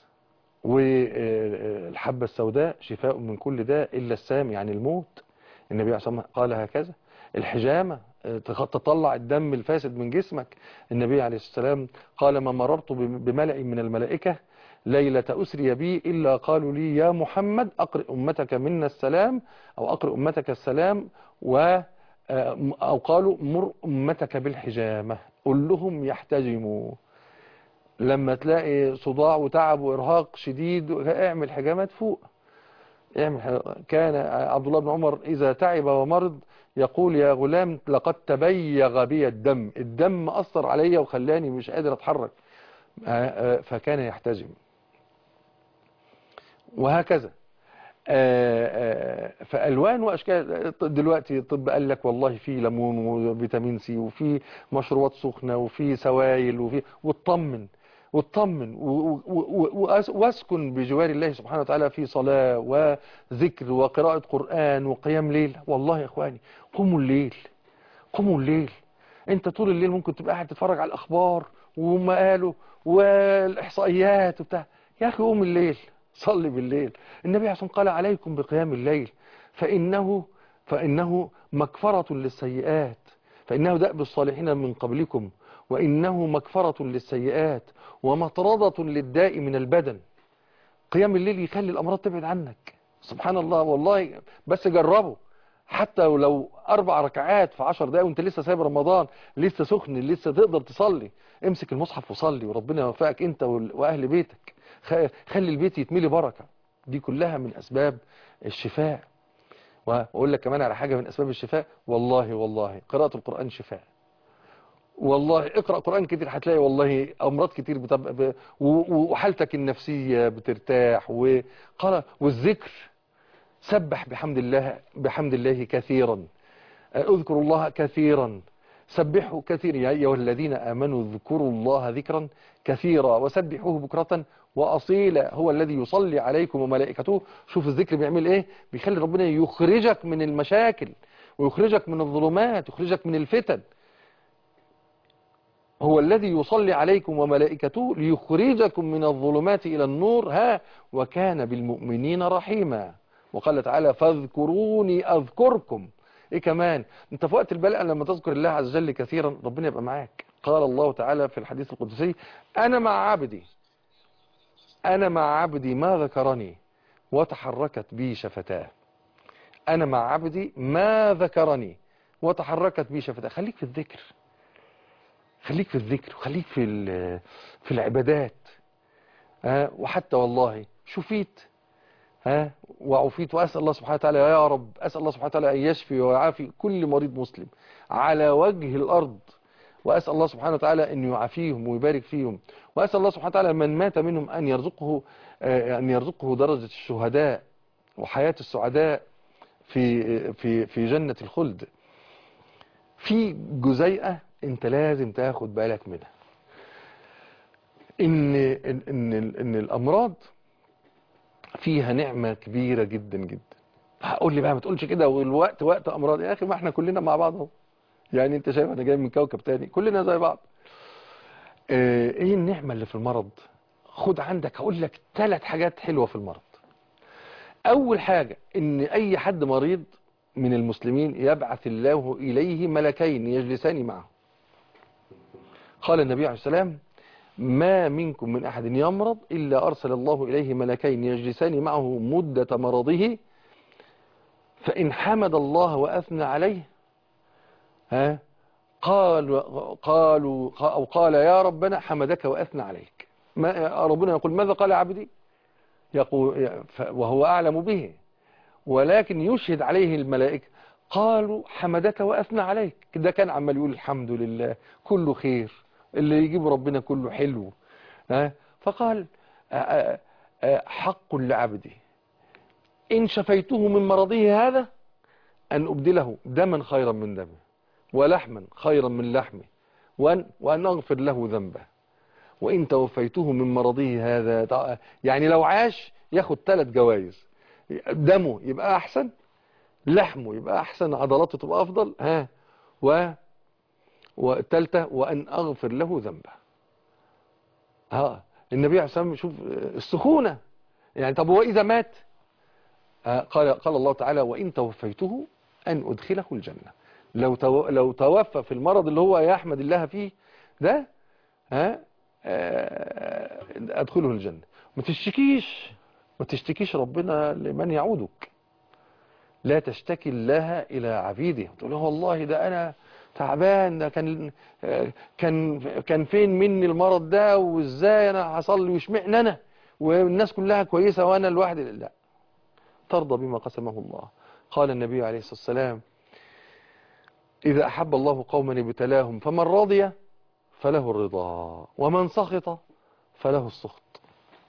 والحبة السوداء شفاء من كل داء الا السام يعني الموت النبي عليه الصلاة قال هكذا الحجامة تطلع الدم الفاسد من جسمك النبي عليه السلام قال ما مررت بملأ من الملائكة ليلة أسري بي إلا قالوا لي يا محمد أقرئ أمتك منا السلام أو أقرئ أمتك السلام و أو قالوا مر أمتك بالحجامة قل لهم يحتجموا لما تلاقي صداع وتعب وإرهاق شديد اعمل حجامات فوق اعمل كان عبد الله بن عمر إذا تعب ومرض يقول يا غلام لقد تبيغ بي الدم الدم أثر علي وخلاني مش قادر أتحرك فكان يحتجم وهكذا فألوان وأشكال دلوقتي الطب قال لك والله في ليمون وفيتامين سي وفي مشروبات سخنة وفي سوائل وفي واطمن واطمن واسكن بجوار الله سبحانه وتعالى في صلاة وذكر وقراءة قرآن وقيام ليل والله يا اخواني قوموا الليل قوموا الليل انت طول الليل ممكن تبقى قاعد تتفرج على الاخبار وما قالوا والاحصائيات وبتاع يا اخي قوم الليل صلي بالليل النبي عليه قال عليكم بقيام الليل فإنه فإنه مكفرة للسيئات فإنه دأب الصالحين من قبلكم وإنه مكفرة للسيئات ومطردة للداء من البدن قيام الليل يخلي الأمراض تبعد عنك سبحان الله والله بس جربوا حتى لو اربع ركعات في عشر دقايق وانت لسه سايب رمضان لسه سخن لسه تقدر تصلي امسك المصحف وصلي وربنا يوفقك انت وال- واهل بيتك خ- خلي البيت يتملي بركة دي كلها من اسباب الشفاء واقول لك كمان على حاجة من اسباب الشفاء والله والله قراءة القرآن شفاء والله اقرأ قرآن كتير هتلاقي والله أمراض كتير بتبقى ب... و- وحالتك النفسية بترتاح وقال والذكر سبح بحمد الله بحمد الله كثيرا اذكروا الله كثيرا سبحوا كثيرا يا أيها الذين آمنوا اذكروا الله ذكرا كثيرا وسبحوه بكرة وأصيلا هو الذي يصلي عليكم وملائكته شوف الذكر بيعمل ايه بيخلي ربنا يخرجك من المشاكل ويخرجك من الظلمات يخرجك من الفتن هو الذي يصلي عليكم وملائكته ليخرجكم من الظلمات إلى النور ها وكان بالمؤمنين رحيما وقال تعالى فاذكروني أذكركم إيه كمان أنت في وقت البلاء لما تذكر الله عز وجل كثيرا ربنا يبقى معاك قال الله تعالى في الحديث القدسي أنا مع عبدي أنا مع عبدي ما ذكرني وتحركت بي شفتاه أنا مع عبدي ما ذكرني وتحركت بي شفتاه خليك في الذكر خليك في الذكر وخليك في ال- في العبادات ها وحتى والله شفيت ها وعفيت واسال الله سبحانه وتعالى يا رب اسال الله سبحانه وتعالى ان يشفي ويعافي كل مريض مسلم على وجه الارض واسال الله سبحانه وتعالى ان يعافيهم ويبارك فيهم واسال الله سبحانه وتعالى من مات منهم ان يرزقه آه، ان يرزقه درجه الشهداء وحياه السعداء في في في جنه الخلد في جزيئة انت لازم تاخد بالك منها ان ان ان, إن الامراض فيها نعمة كبيرة جدا جدا هقول لي بقى ما تقولش كده والوقت وقت امراض يا اخي ما احنا كلنا مع بعض اهو يعني انت شايف انا جاي من كوكب تاني كلنا زي بعض اه ايه النعمة اللي في المرض خد عندك هقول لك ثلاث حاجات حلوة في المرض اول حاجة ان اي حد مريض من المسلمين يبعث الله إليه ملكين يجلسان معه قال النبي عليه السلام ما منكم من أحد يمرض إلا أرسل الله إليه ملكين يجلسان معه مدة مرضه فإن حمد الله وأثنى عليه ها قال قالوا أو قال يا ربنا حمدك وأثنى عليك ما ربنا يقول ماذا قال عبدي يقول وهو أعلم به ولكن يشهد عليه الملائكة قالوا حمدك وأثنى عليك ده كان عمال يقول الحمد لله كله خير اللي يجيب ربنا كله حلو ها فقال آآ آآ حق لعبدي إن شفيته من مرضه هذا أن أبدله دما خيرا من دمه ولحما خيرا من لحمه وأن, وأن أغفر له ذنبه وإن توفيته من مرضه هذا يعني لو عاش ياخد ثلاث جوائز دمه يبقى احسن لحمه يبقى احسن عضلاته تبقى افضل ها و والثالثه وان اغفر له ذنبه ها النبي عليه الصلاه والسلام شوف السخونه يعني طب هو اذا مات ها قال قال الله تعالى وان توفيته ان ادخله الجنه لو تو لو توفى في المرض اللي هو يحمد الله فيه ده ها ادخله الجنه ما تشتكيش ما تشتكيش ربنا لمن يعودك لا تشتكي الله إلى عبيده تقول له والله ده أنا تعبان ده كان كان كان فين مني المرض ده وازاي انا حصل لي واشمعنى انا والناس كلها كويسه وانا لوحدي لا ترضى بما قسمه الله قال النبي عليه الصلاه والسلام اذا احب الله قوما ابتلاهم فمن رضي فله الرضا ومن سخط فله السخط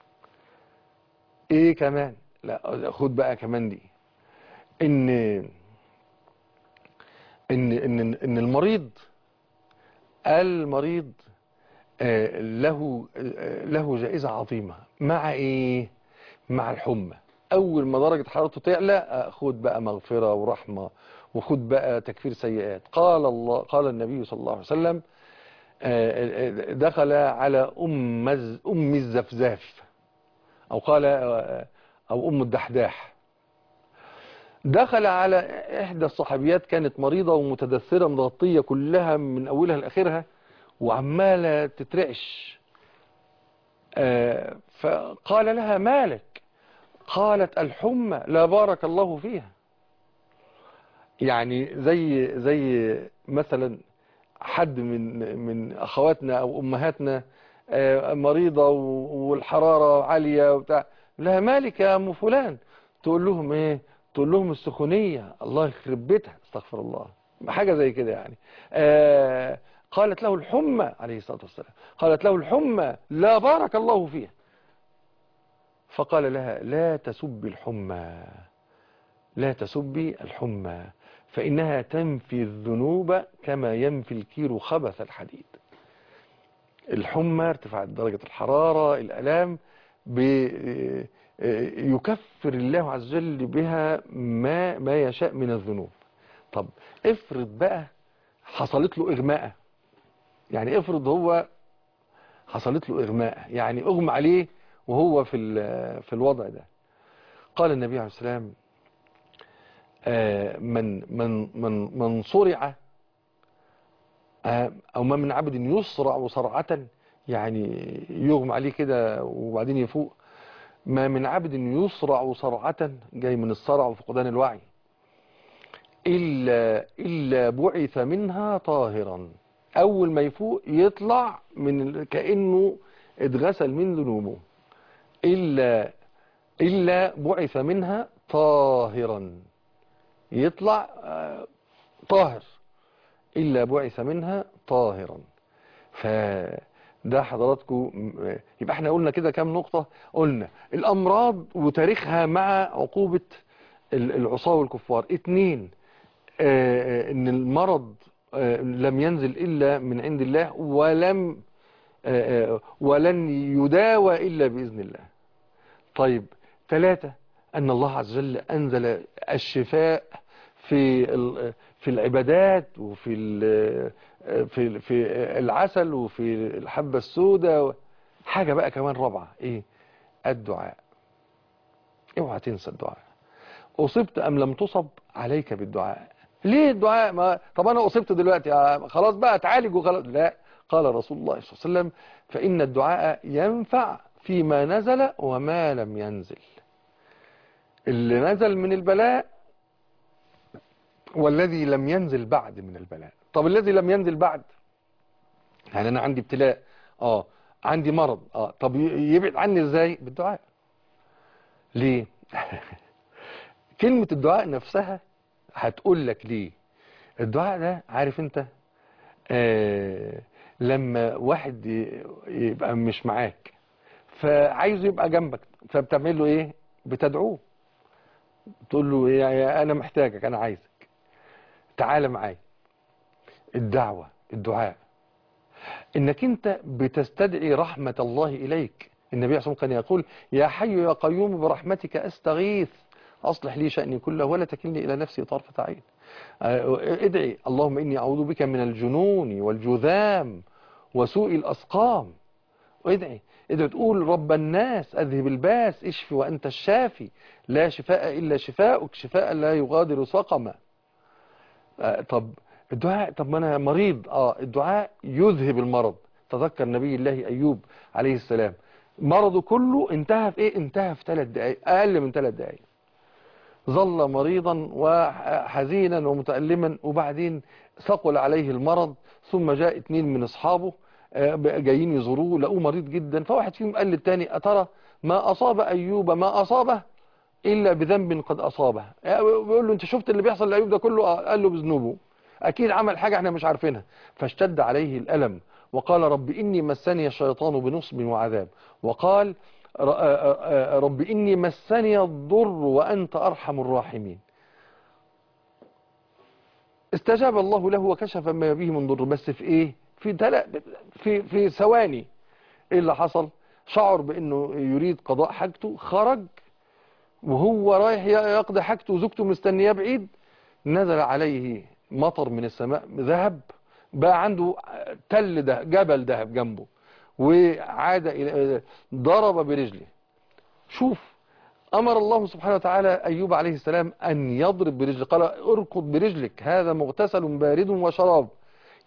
ايه كمان لا خد بقى كمان دي ان ان ان ان المريض المريض آه له آه له جائزة عظيمة مع ايه مع الحمى اول ما درجة حرارته تعلى آه خد بقى مغفرة ورحمة وخد بقى تكفير سيئات قال الله قال النبي صلى الله عليه وسلم دخل على ام ام الزفزاف او قال او ام الدحداح دخل على احدى الصحابيات كانت مريضة ومتدثرة مغطية كلها من اولها لاخرها وعمالة تترعش فقال لها مالك قالت الحمى لا بارك الله فيها يعني زي زي مثلا حد من من اخواتنا او امهاتنا آه، مريضة و- والحرارة عالية وبتاع لها مالك يا ام فلان تقول لهم ايه تقول لهم السخونية الله يخرب بيتها استغفر الله حاجة زي كده يعني آه، قالت له الحمى عليه الصلاة والسلام قالت له الحمى لا بارك الله فيها فقال لها لا تسبي الحمى لا تسبي الحمى فإنها تنفي الذنوب كما ينفي الكير خبث الحديد الحمى ارتفاع درجة الحرارة الألام بي- يكفر الله عز وجل بها ما ما يشاء من الذنوب طب افرض بقى حصلت له إغماء يعني افرض هو حصلت له إغماء يعني أغمى عليه وهو في ال- في الوضع ده قال النبي عليه السلام آه، من من من من صرع آه، او ما من عبد يصرع صرعة يعني يغمى عليه كده وبعدين يفوق ما من عبد يصرع صرعة جاي من الصرع وفقدان الوعي إلا إلا بعث منها طاهرا أول ما يفوق يطلع من ال- كأنه اتغسل من ذنوبه إلا إلا بعث منها طاهرا يطلع آه، طاهر إلا بعث منها طاهرا فده حضراتكم م- يبقى احنا قلنا كده كام نقطة قلنا الأمراض وتاريخها مع عقوبة ال- العصاة والكفار اتنين آه، آه، ان المرض آه، لم ينزل إلا من عند الله ولم آه، آه، ولن يداوى إلا بإذن الله طيب ثلاثة أن الله عز وجل أنزل الشفاء في ال- في العبادات وفي ال- في في العسل وفي الحبة السوداء حاجة بقى كمان رابعة إيه الدعاء اوعى تنسى الدعاء أصبت أم لم تصب عليك بالدعاء ليه الدعاء ما طب أنا أصبت دلوقتي آه، خلاص بقى اتعالج وخلاص لا قال رسول الله صلى الله عليه وسلم فإن الدعاء ينفع فيما نزل وما لم ينزل اللي نزل من البلاء والذي لم ينزل بعد من البلاء طب الذي لم ينزل بعد يعني أنا عندي ابتلاء آه عندي مرض آه طب ي- يبعد عني إزاي بالدعاء ليه كلمة الدعاء نفسها هتقول لك ليه الدعاء ده عارف انت آه لما واحد ي- يبقى مش معاك فعايزه يبقى جنبك فبتعمل له ايه بتدعوه تقول له يا- يا انا محتاجك انا عايزك تعال معايا الدعوة الدعاء انك انت بتستدعي رحمة الله اليك النبي عليه الصلاة والسلام كان يقول يا حي يا قيوم برحمتك استغيث اصلح لي شأني كله ولا تكلني الى نفسي طرفة عين آه، ادعي اللهم اني اعوذ بك من الجنون والجذام وسوء الاسقام وادعي ادعي تقول رب الناس اذهب الباس اشفي وانت الشافي لا شفاء الا شفاءك شفاء لا يغادر سقما آه، طب الدعاء طب ما انا مريض اه الدعاء يذهب المرض تذكر نبي الله ايوب عليه السلام مرضه كله انتهى في ايه انتهى في ثلاث دقائق اقل من ثلاث دقائق ظل مريضا وحزينا ومتألما وبعدين ثقل عليه المرض ثم جاء اتنين من اصحابه آه، جايين يزوروه لقوه مريض جدا فواحد فيهم قال للتاني أترى ما أصاب أيوب ما أصابه إلا بذنب قد أصابه آه، بيقول له أنت شفت اللي بيحصل لأيوب ده كله آه، قال له بذنوبه أكيد عمل حاجة احنا مش عارفينها فاشتد عليه الألم وقال رب إني مسني الشيطان بنصب وعذاب وقال ر- آه، آه، آه، رب إني مسني الضر وأنت أرحم الراحمين استجاب الله له وكشف ما به من ضر بس في ايه في تلا في في ثواني ايه اللي حصل شعر بانه يريد قضاء حاجته خرج وهو رايح يقضي حاجته وزوجته مستنياه بعيد نزل عليه مطر من السماء ذهب بقى عنده تل ده جبل ذهب جنبه وعاد الى ضرب برجله شوف أمر الله سبحانه وتعالى أيوب عليه السلام أن يضرب برجله قال اركض برجلك هذا مغتسل بارد وشراب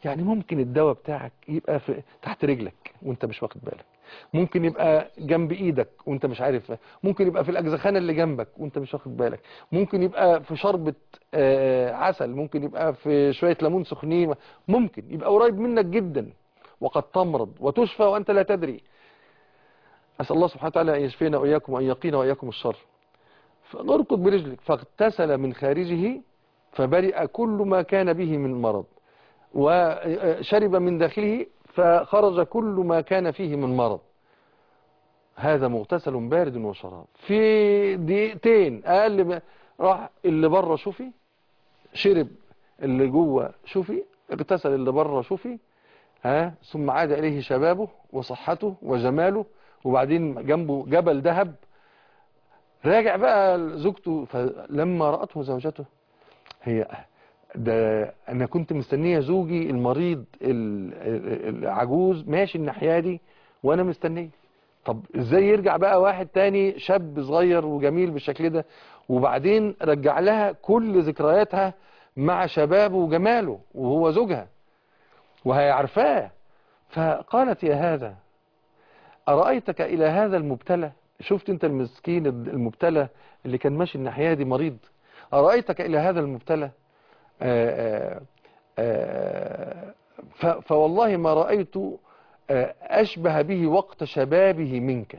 يعني ممكن الدواء بتاعك يبقى في تحت رجلك وانت مش واخد بالك ممكن يبقى جنب ايدك وانت مش عارف ممكن يبقى في الاجزخانه اللي جنبك وانت مش واخد بالك ممكن يبقى في شربة آه، عسل ممكن يبقى في شوية ليمون سخنين ممكن يبقى قريب منك جدا وقد تمرض وتشفى وانت لا تدري أسأل الله سبحانه وتعالى أن يشفينا وإياكم وأن يقينا وإياكم الشر فاركض برجلك فاغتسل من خارجه فبرئ كل ما كان به من مرض وشرب من داخله فخرج كل ما كان فيه من مرض هذا مغتسل بارد وشراب في دقيقتين أقل ما راح اللي بره شوفي شرب اللي جوه شوفي اغتسل اللي بره شوفي ها ثم عاد إليه شبابه وصحته وجماله وبعدين جنبه جبل ذهب راجع بقى زوجته فلما رأته زوجته هي ده انا كنت مستنيه زوجي المريض ال- ال- العجوز ماشي الناحيه دي وانا مستنيه طب ازاي يرجع بقى واحد تاني شاب صغير وجميل بالشكل ده وبعدين رجع لها كل ذكرياتها مع شبابه وجماله وهو زوجها وهي عارفاه فقالت يا هذا أرأيتك إلى هذا المبتلى شفت انت المسكين المبتلى اللي كان ماشي الناحية دي مريض أرأيتك إلى هذا المبتلى آآ آآ ف- فوالله ما رأيت آه، أشبه به وقت شبابه منك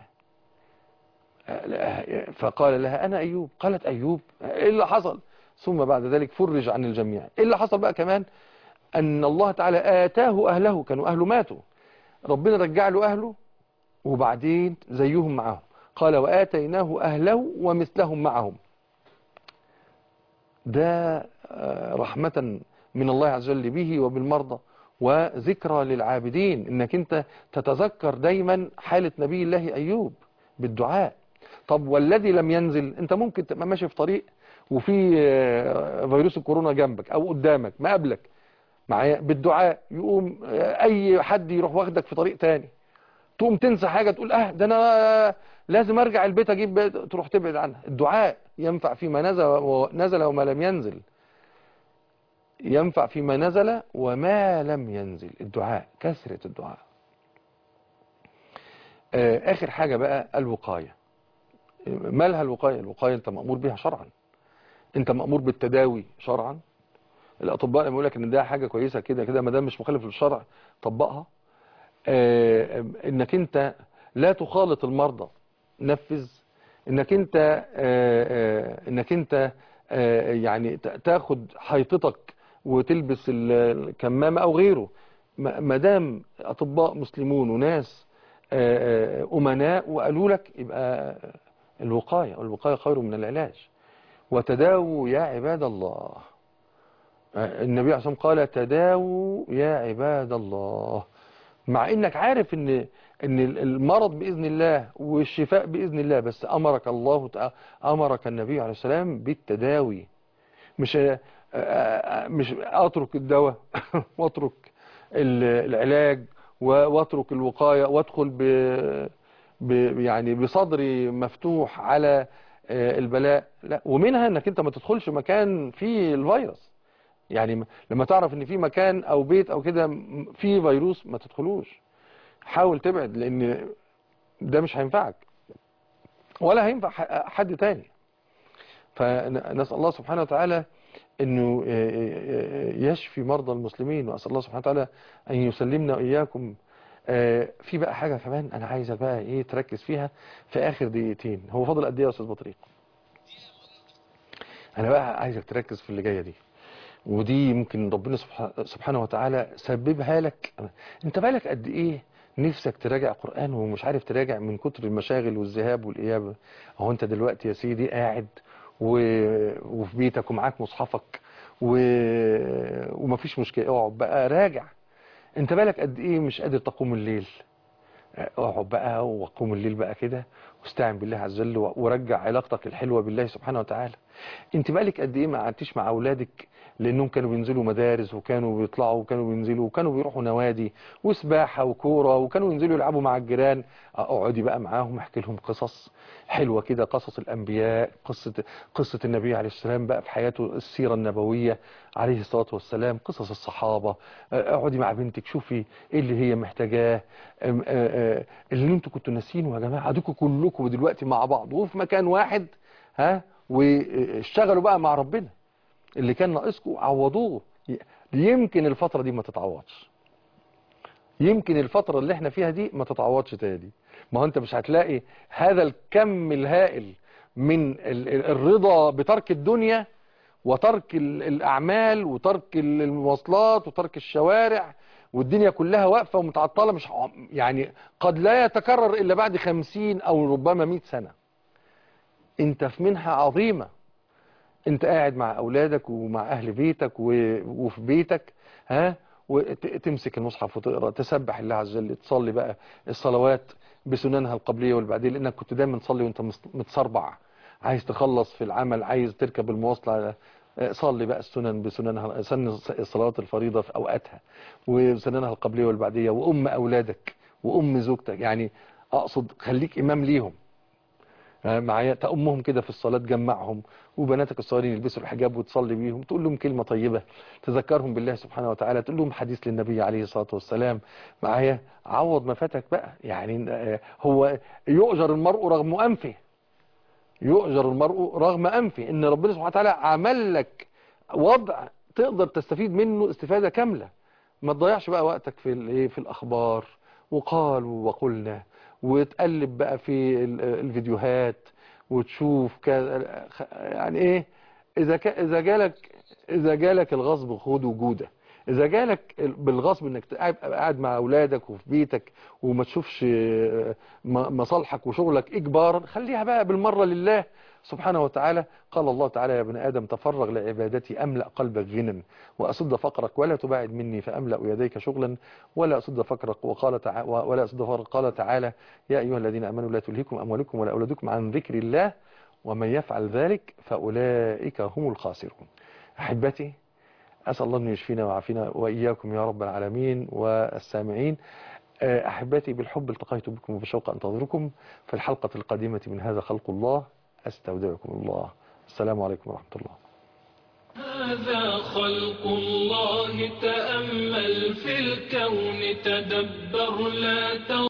آه، فقال لها أنا أيوب قالت أيوب إيه اللي حصل ثم بعد ذلك فرج عن الجميع إيه اللي حصل بقى كمان أن الله تعالى آتاه أهله كانوا أهله ماتوا ربنا رجع له أهله وبعدين زيهم معهم قال وآتيناه أهله ومثلهم معهم ده آه، رحمة من الله عز وجل به وبالمرضى وذكرى للعابدين انك انت تتذكر دايما حالة نبي الله ايوب بالدعاء طب والذي لم ينزل انت ممكن تبقى ماشي في طريق وفي آه، فيروس الكورونا جنبك او قدامك ما قبلك معايا بالدعاء يقوم آه، اي حد يروح واخدك في طريق تاني تقوم تنسى حاجة تقول اه ده انا لازم ارجع البيت اجيب بيت تروح تبعد عنها الدعاء ينفع فيما نزل ونزل وما لم ينزل ينفع فيما نزل وما لم ينزل الدعاء كثرة الدعاء آه، آخر حاجة بقى الوقاية مالها الوقاية الوقاية انت مأمور بها شرعا انت مأمور بالتداوي شرعا الأطباء لما يقول لك ان ده حاجة كويسة كده كده ما دام مش مخالف للشرع طبقها آه، انك انت لا تخالط المرضى نفذ انك انت آه، آه، انك انت آه، يعني ت- تاخد حيطتك وتلبس ال- الكمامة او غيره ما ما دام اطباء مسلمون وناس آه، آه، امناء وقالوا لك يبقى الوقاية والوقاية خير من العلاج وتداووا يا عباد الله آه، النبي عليه الصلاة والسلام قال تداووا يا عباد الله مع انك عارف ان ان المرض باذن الله والشفاء باذن الله بس امرك الله تعالى امرك النبي عليه السلام بالتداوي مش آه، آه، مش اترك الدواء واترك ال- العلاج و- واترك الوقايه وادخل ب ب- يعني بصدري مفتوح على آه، البلاء لا ومنها انك انت ما تدخلش مكان فيه الفيروس يعني م- لما تعرف ان في مكان او بيت او كده م- فيه فيروس ما تدخلوش حاول تبعد لان ده مش هينفعك ولا هينفع ح- حد تاني فنسأل الله سبحانه وتعالى انه يشفي مرضى المسلمين واسأل الله سبحانه وتعالى ان يسلمنا واياكم آه، في بقى حاجة كمان انا عايزك بقى ايه تركز فيها في اخر دقيقتين هو فاضل قد ايه يا استاذ بطريق انا بقى عايزك تركز في اللي جاية دي ودي ممكن ربنا سبحا- سبحانه وتعالى سببها لك انت بالك قد ايه نفسك تراجع قرآن ومش عارف تراجع من كتر المشاغل والذهاب والإياب اهو انت دلوقتي يا سيدي قاعد و... وفي بيتك ومعاك مصحفك و... ومفيش مشكلة اقعد بقى راجع انت بالك قد ايه مش قادر تقوم الليل اقعد بقى وقوم الليل بقى كده واستعن بالله عز وجل ورجع علاقتك الحلوة بالله سبحانه وتعالى انت بالك قد ايه ما قعدتيش مع اولادك لانهم كانوا بينزلوا مدارس وكانوا بيطلعوا وكانوا بينزلوا وكانوا بيروحوا نوادي وسباحه وكوره وكانوا ينزلوا يلعبوا مع الجيران اقعدي بقى معاهم احكي لهم قصص حلوه كده قصص الانبياء قصه قصه النبي عليه السلام بقى في حياته السيره النبويه عليه الصلاه والسلام قصص الصحابه اقعدي مع بنتك شوفي ايه اللي هي محتاجاه اللي انتوا كنتوا ناسينه يا جماعه اديكم كلكم دلوقتي مع بعض وفي مكان واحد ها واشتغلوا بقى مع ربنا اللي كان ناقصكم عوضوه يمكن الفترة دي ما تتعوضش يمكن الفترة اللي احنا فيها دي ما تتعوضش تاني ما هو انت مش هتلاقي هذا الكم الهائل من الرضا بترك الدنيا وترك الأعمال وترك المواصلات وترك الشوارع والدنيا كلها واقفة ومتعطلة مش يعني قد لا يتكرر إلا بعد خمسين أو ربما مئة سنة انت في منحة عظيمة انت قاعد مع اولادك ومع اهل بيتك وفي بيتك ها وتمسك المصحف وتقرا تسبح الله عز وجل تصلي بقى الصلوات بسننها القبليه والبعديه لانك كنت دايما تصلي وانت متصربع عايز تخلص في العمل عايز تركب المواصله صلي بقى السنن بسننها سن الصلوات الفريضه في اوقاتها وسننها القبليه والبعديه وام اولادك وام زوجتك يعني اقصد خليك امام ليهم معايا تأمهم كده في الصلاة تجمعهم وبناتك الصغيرين يلبسوا الحجاب وتصلي بيهم تقول لهم كلمة طيبة تذكرهم بالله سبحانه وتعالى تقول لهم حديث للنبي عليه الصلاة والسلام معايا عوض ما فاتك بقى يعني هو يؤجر المرء رغم أنفه يؤجر المرء رغم أنفه إن ربنا سبحانه وتعالى عمل لك وضع تقدر تستفيد منه استفادة كاملة ما تضيعش بقى وقتك في في الأخبار وقالوا وقلنا وتقلب بقى في الفيديوهات وتشوف كذا يعني ايه اذا ك... اذا جالك اذا جالك الغصب خد وجوده اذا جالك بالغصب انك قاعد مع اولادك وفي بيتك وما تشوفش مصالحك وشغلك اجبارا خليها بقى بالمره لله سبحانه وتعالى قال الله تعالى يا ابن آدم تفرغ لعبادتي أملأ قلبك غنى وأسد فقرك ولا تباعد مني فأملأ يديك شغلا ولا أسد فقرك وقال تعالى ولا أسد فقرك قال تعالى يا أيها الذين أمنوا لا تلهكم أموالكم ولا أولادكم عن ذكر الله ومن يفعل ذلك فأولئك هم الخاسرون أحبتي أسأل الله أن يشفينا ويعافينا وإياكم يا رب العالمين والسامعين أحبتي بالحب التقيت بكم وبشوق أنتظركم في الحلقة القادمة من هذا خلق الله أستودعكم الله السلام عليكم ورحمة الله هذا خلق الله تأمل في الكون تدبر لا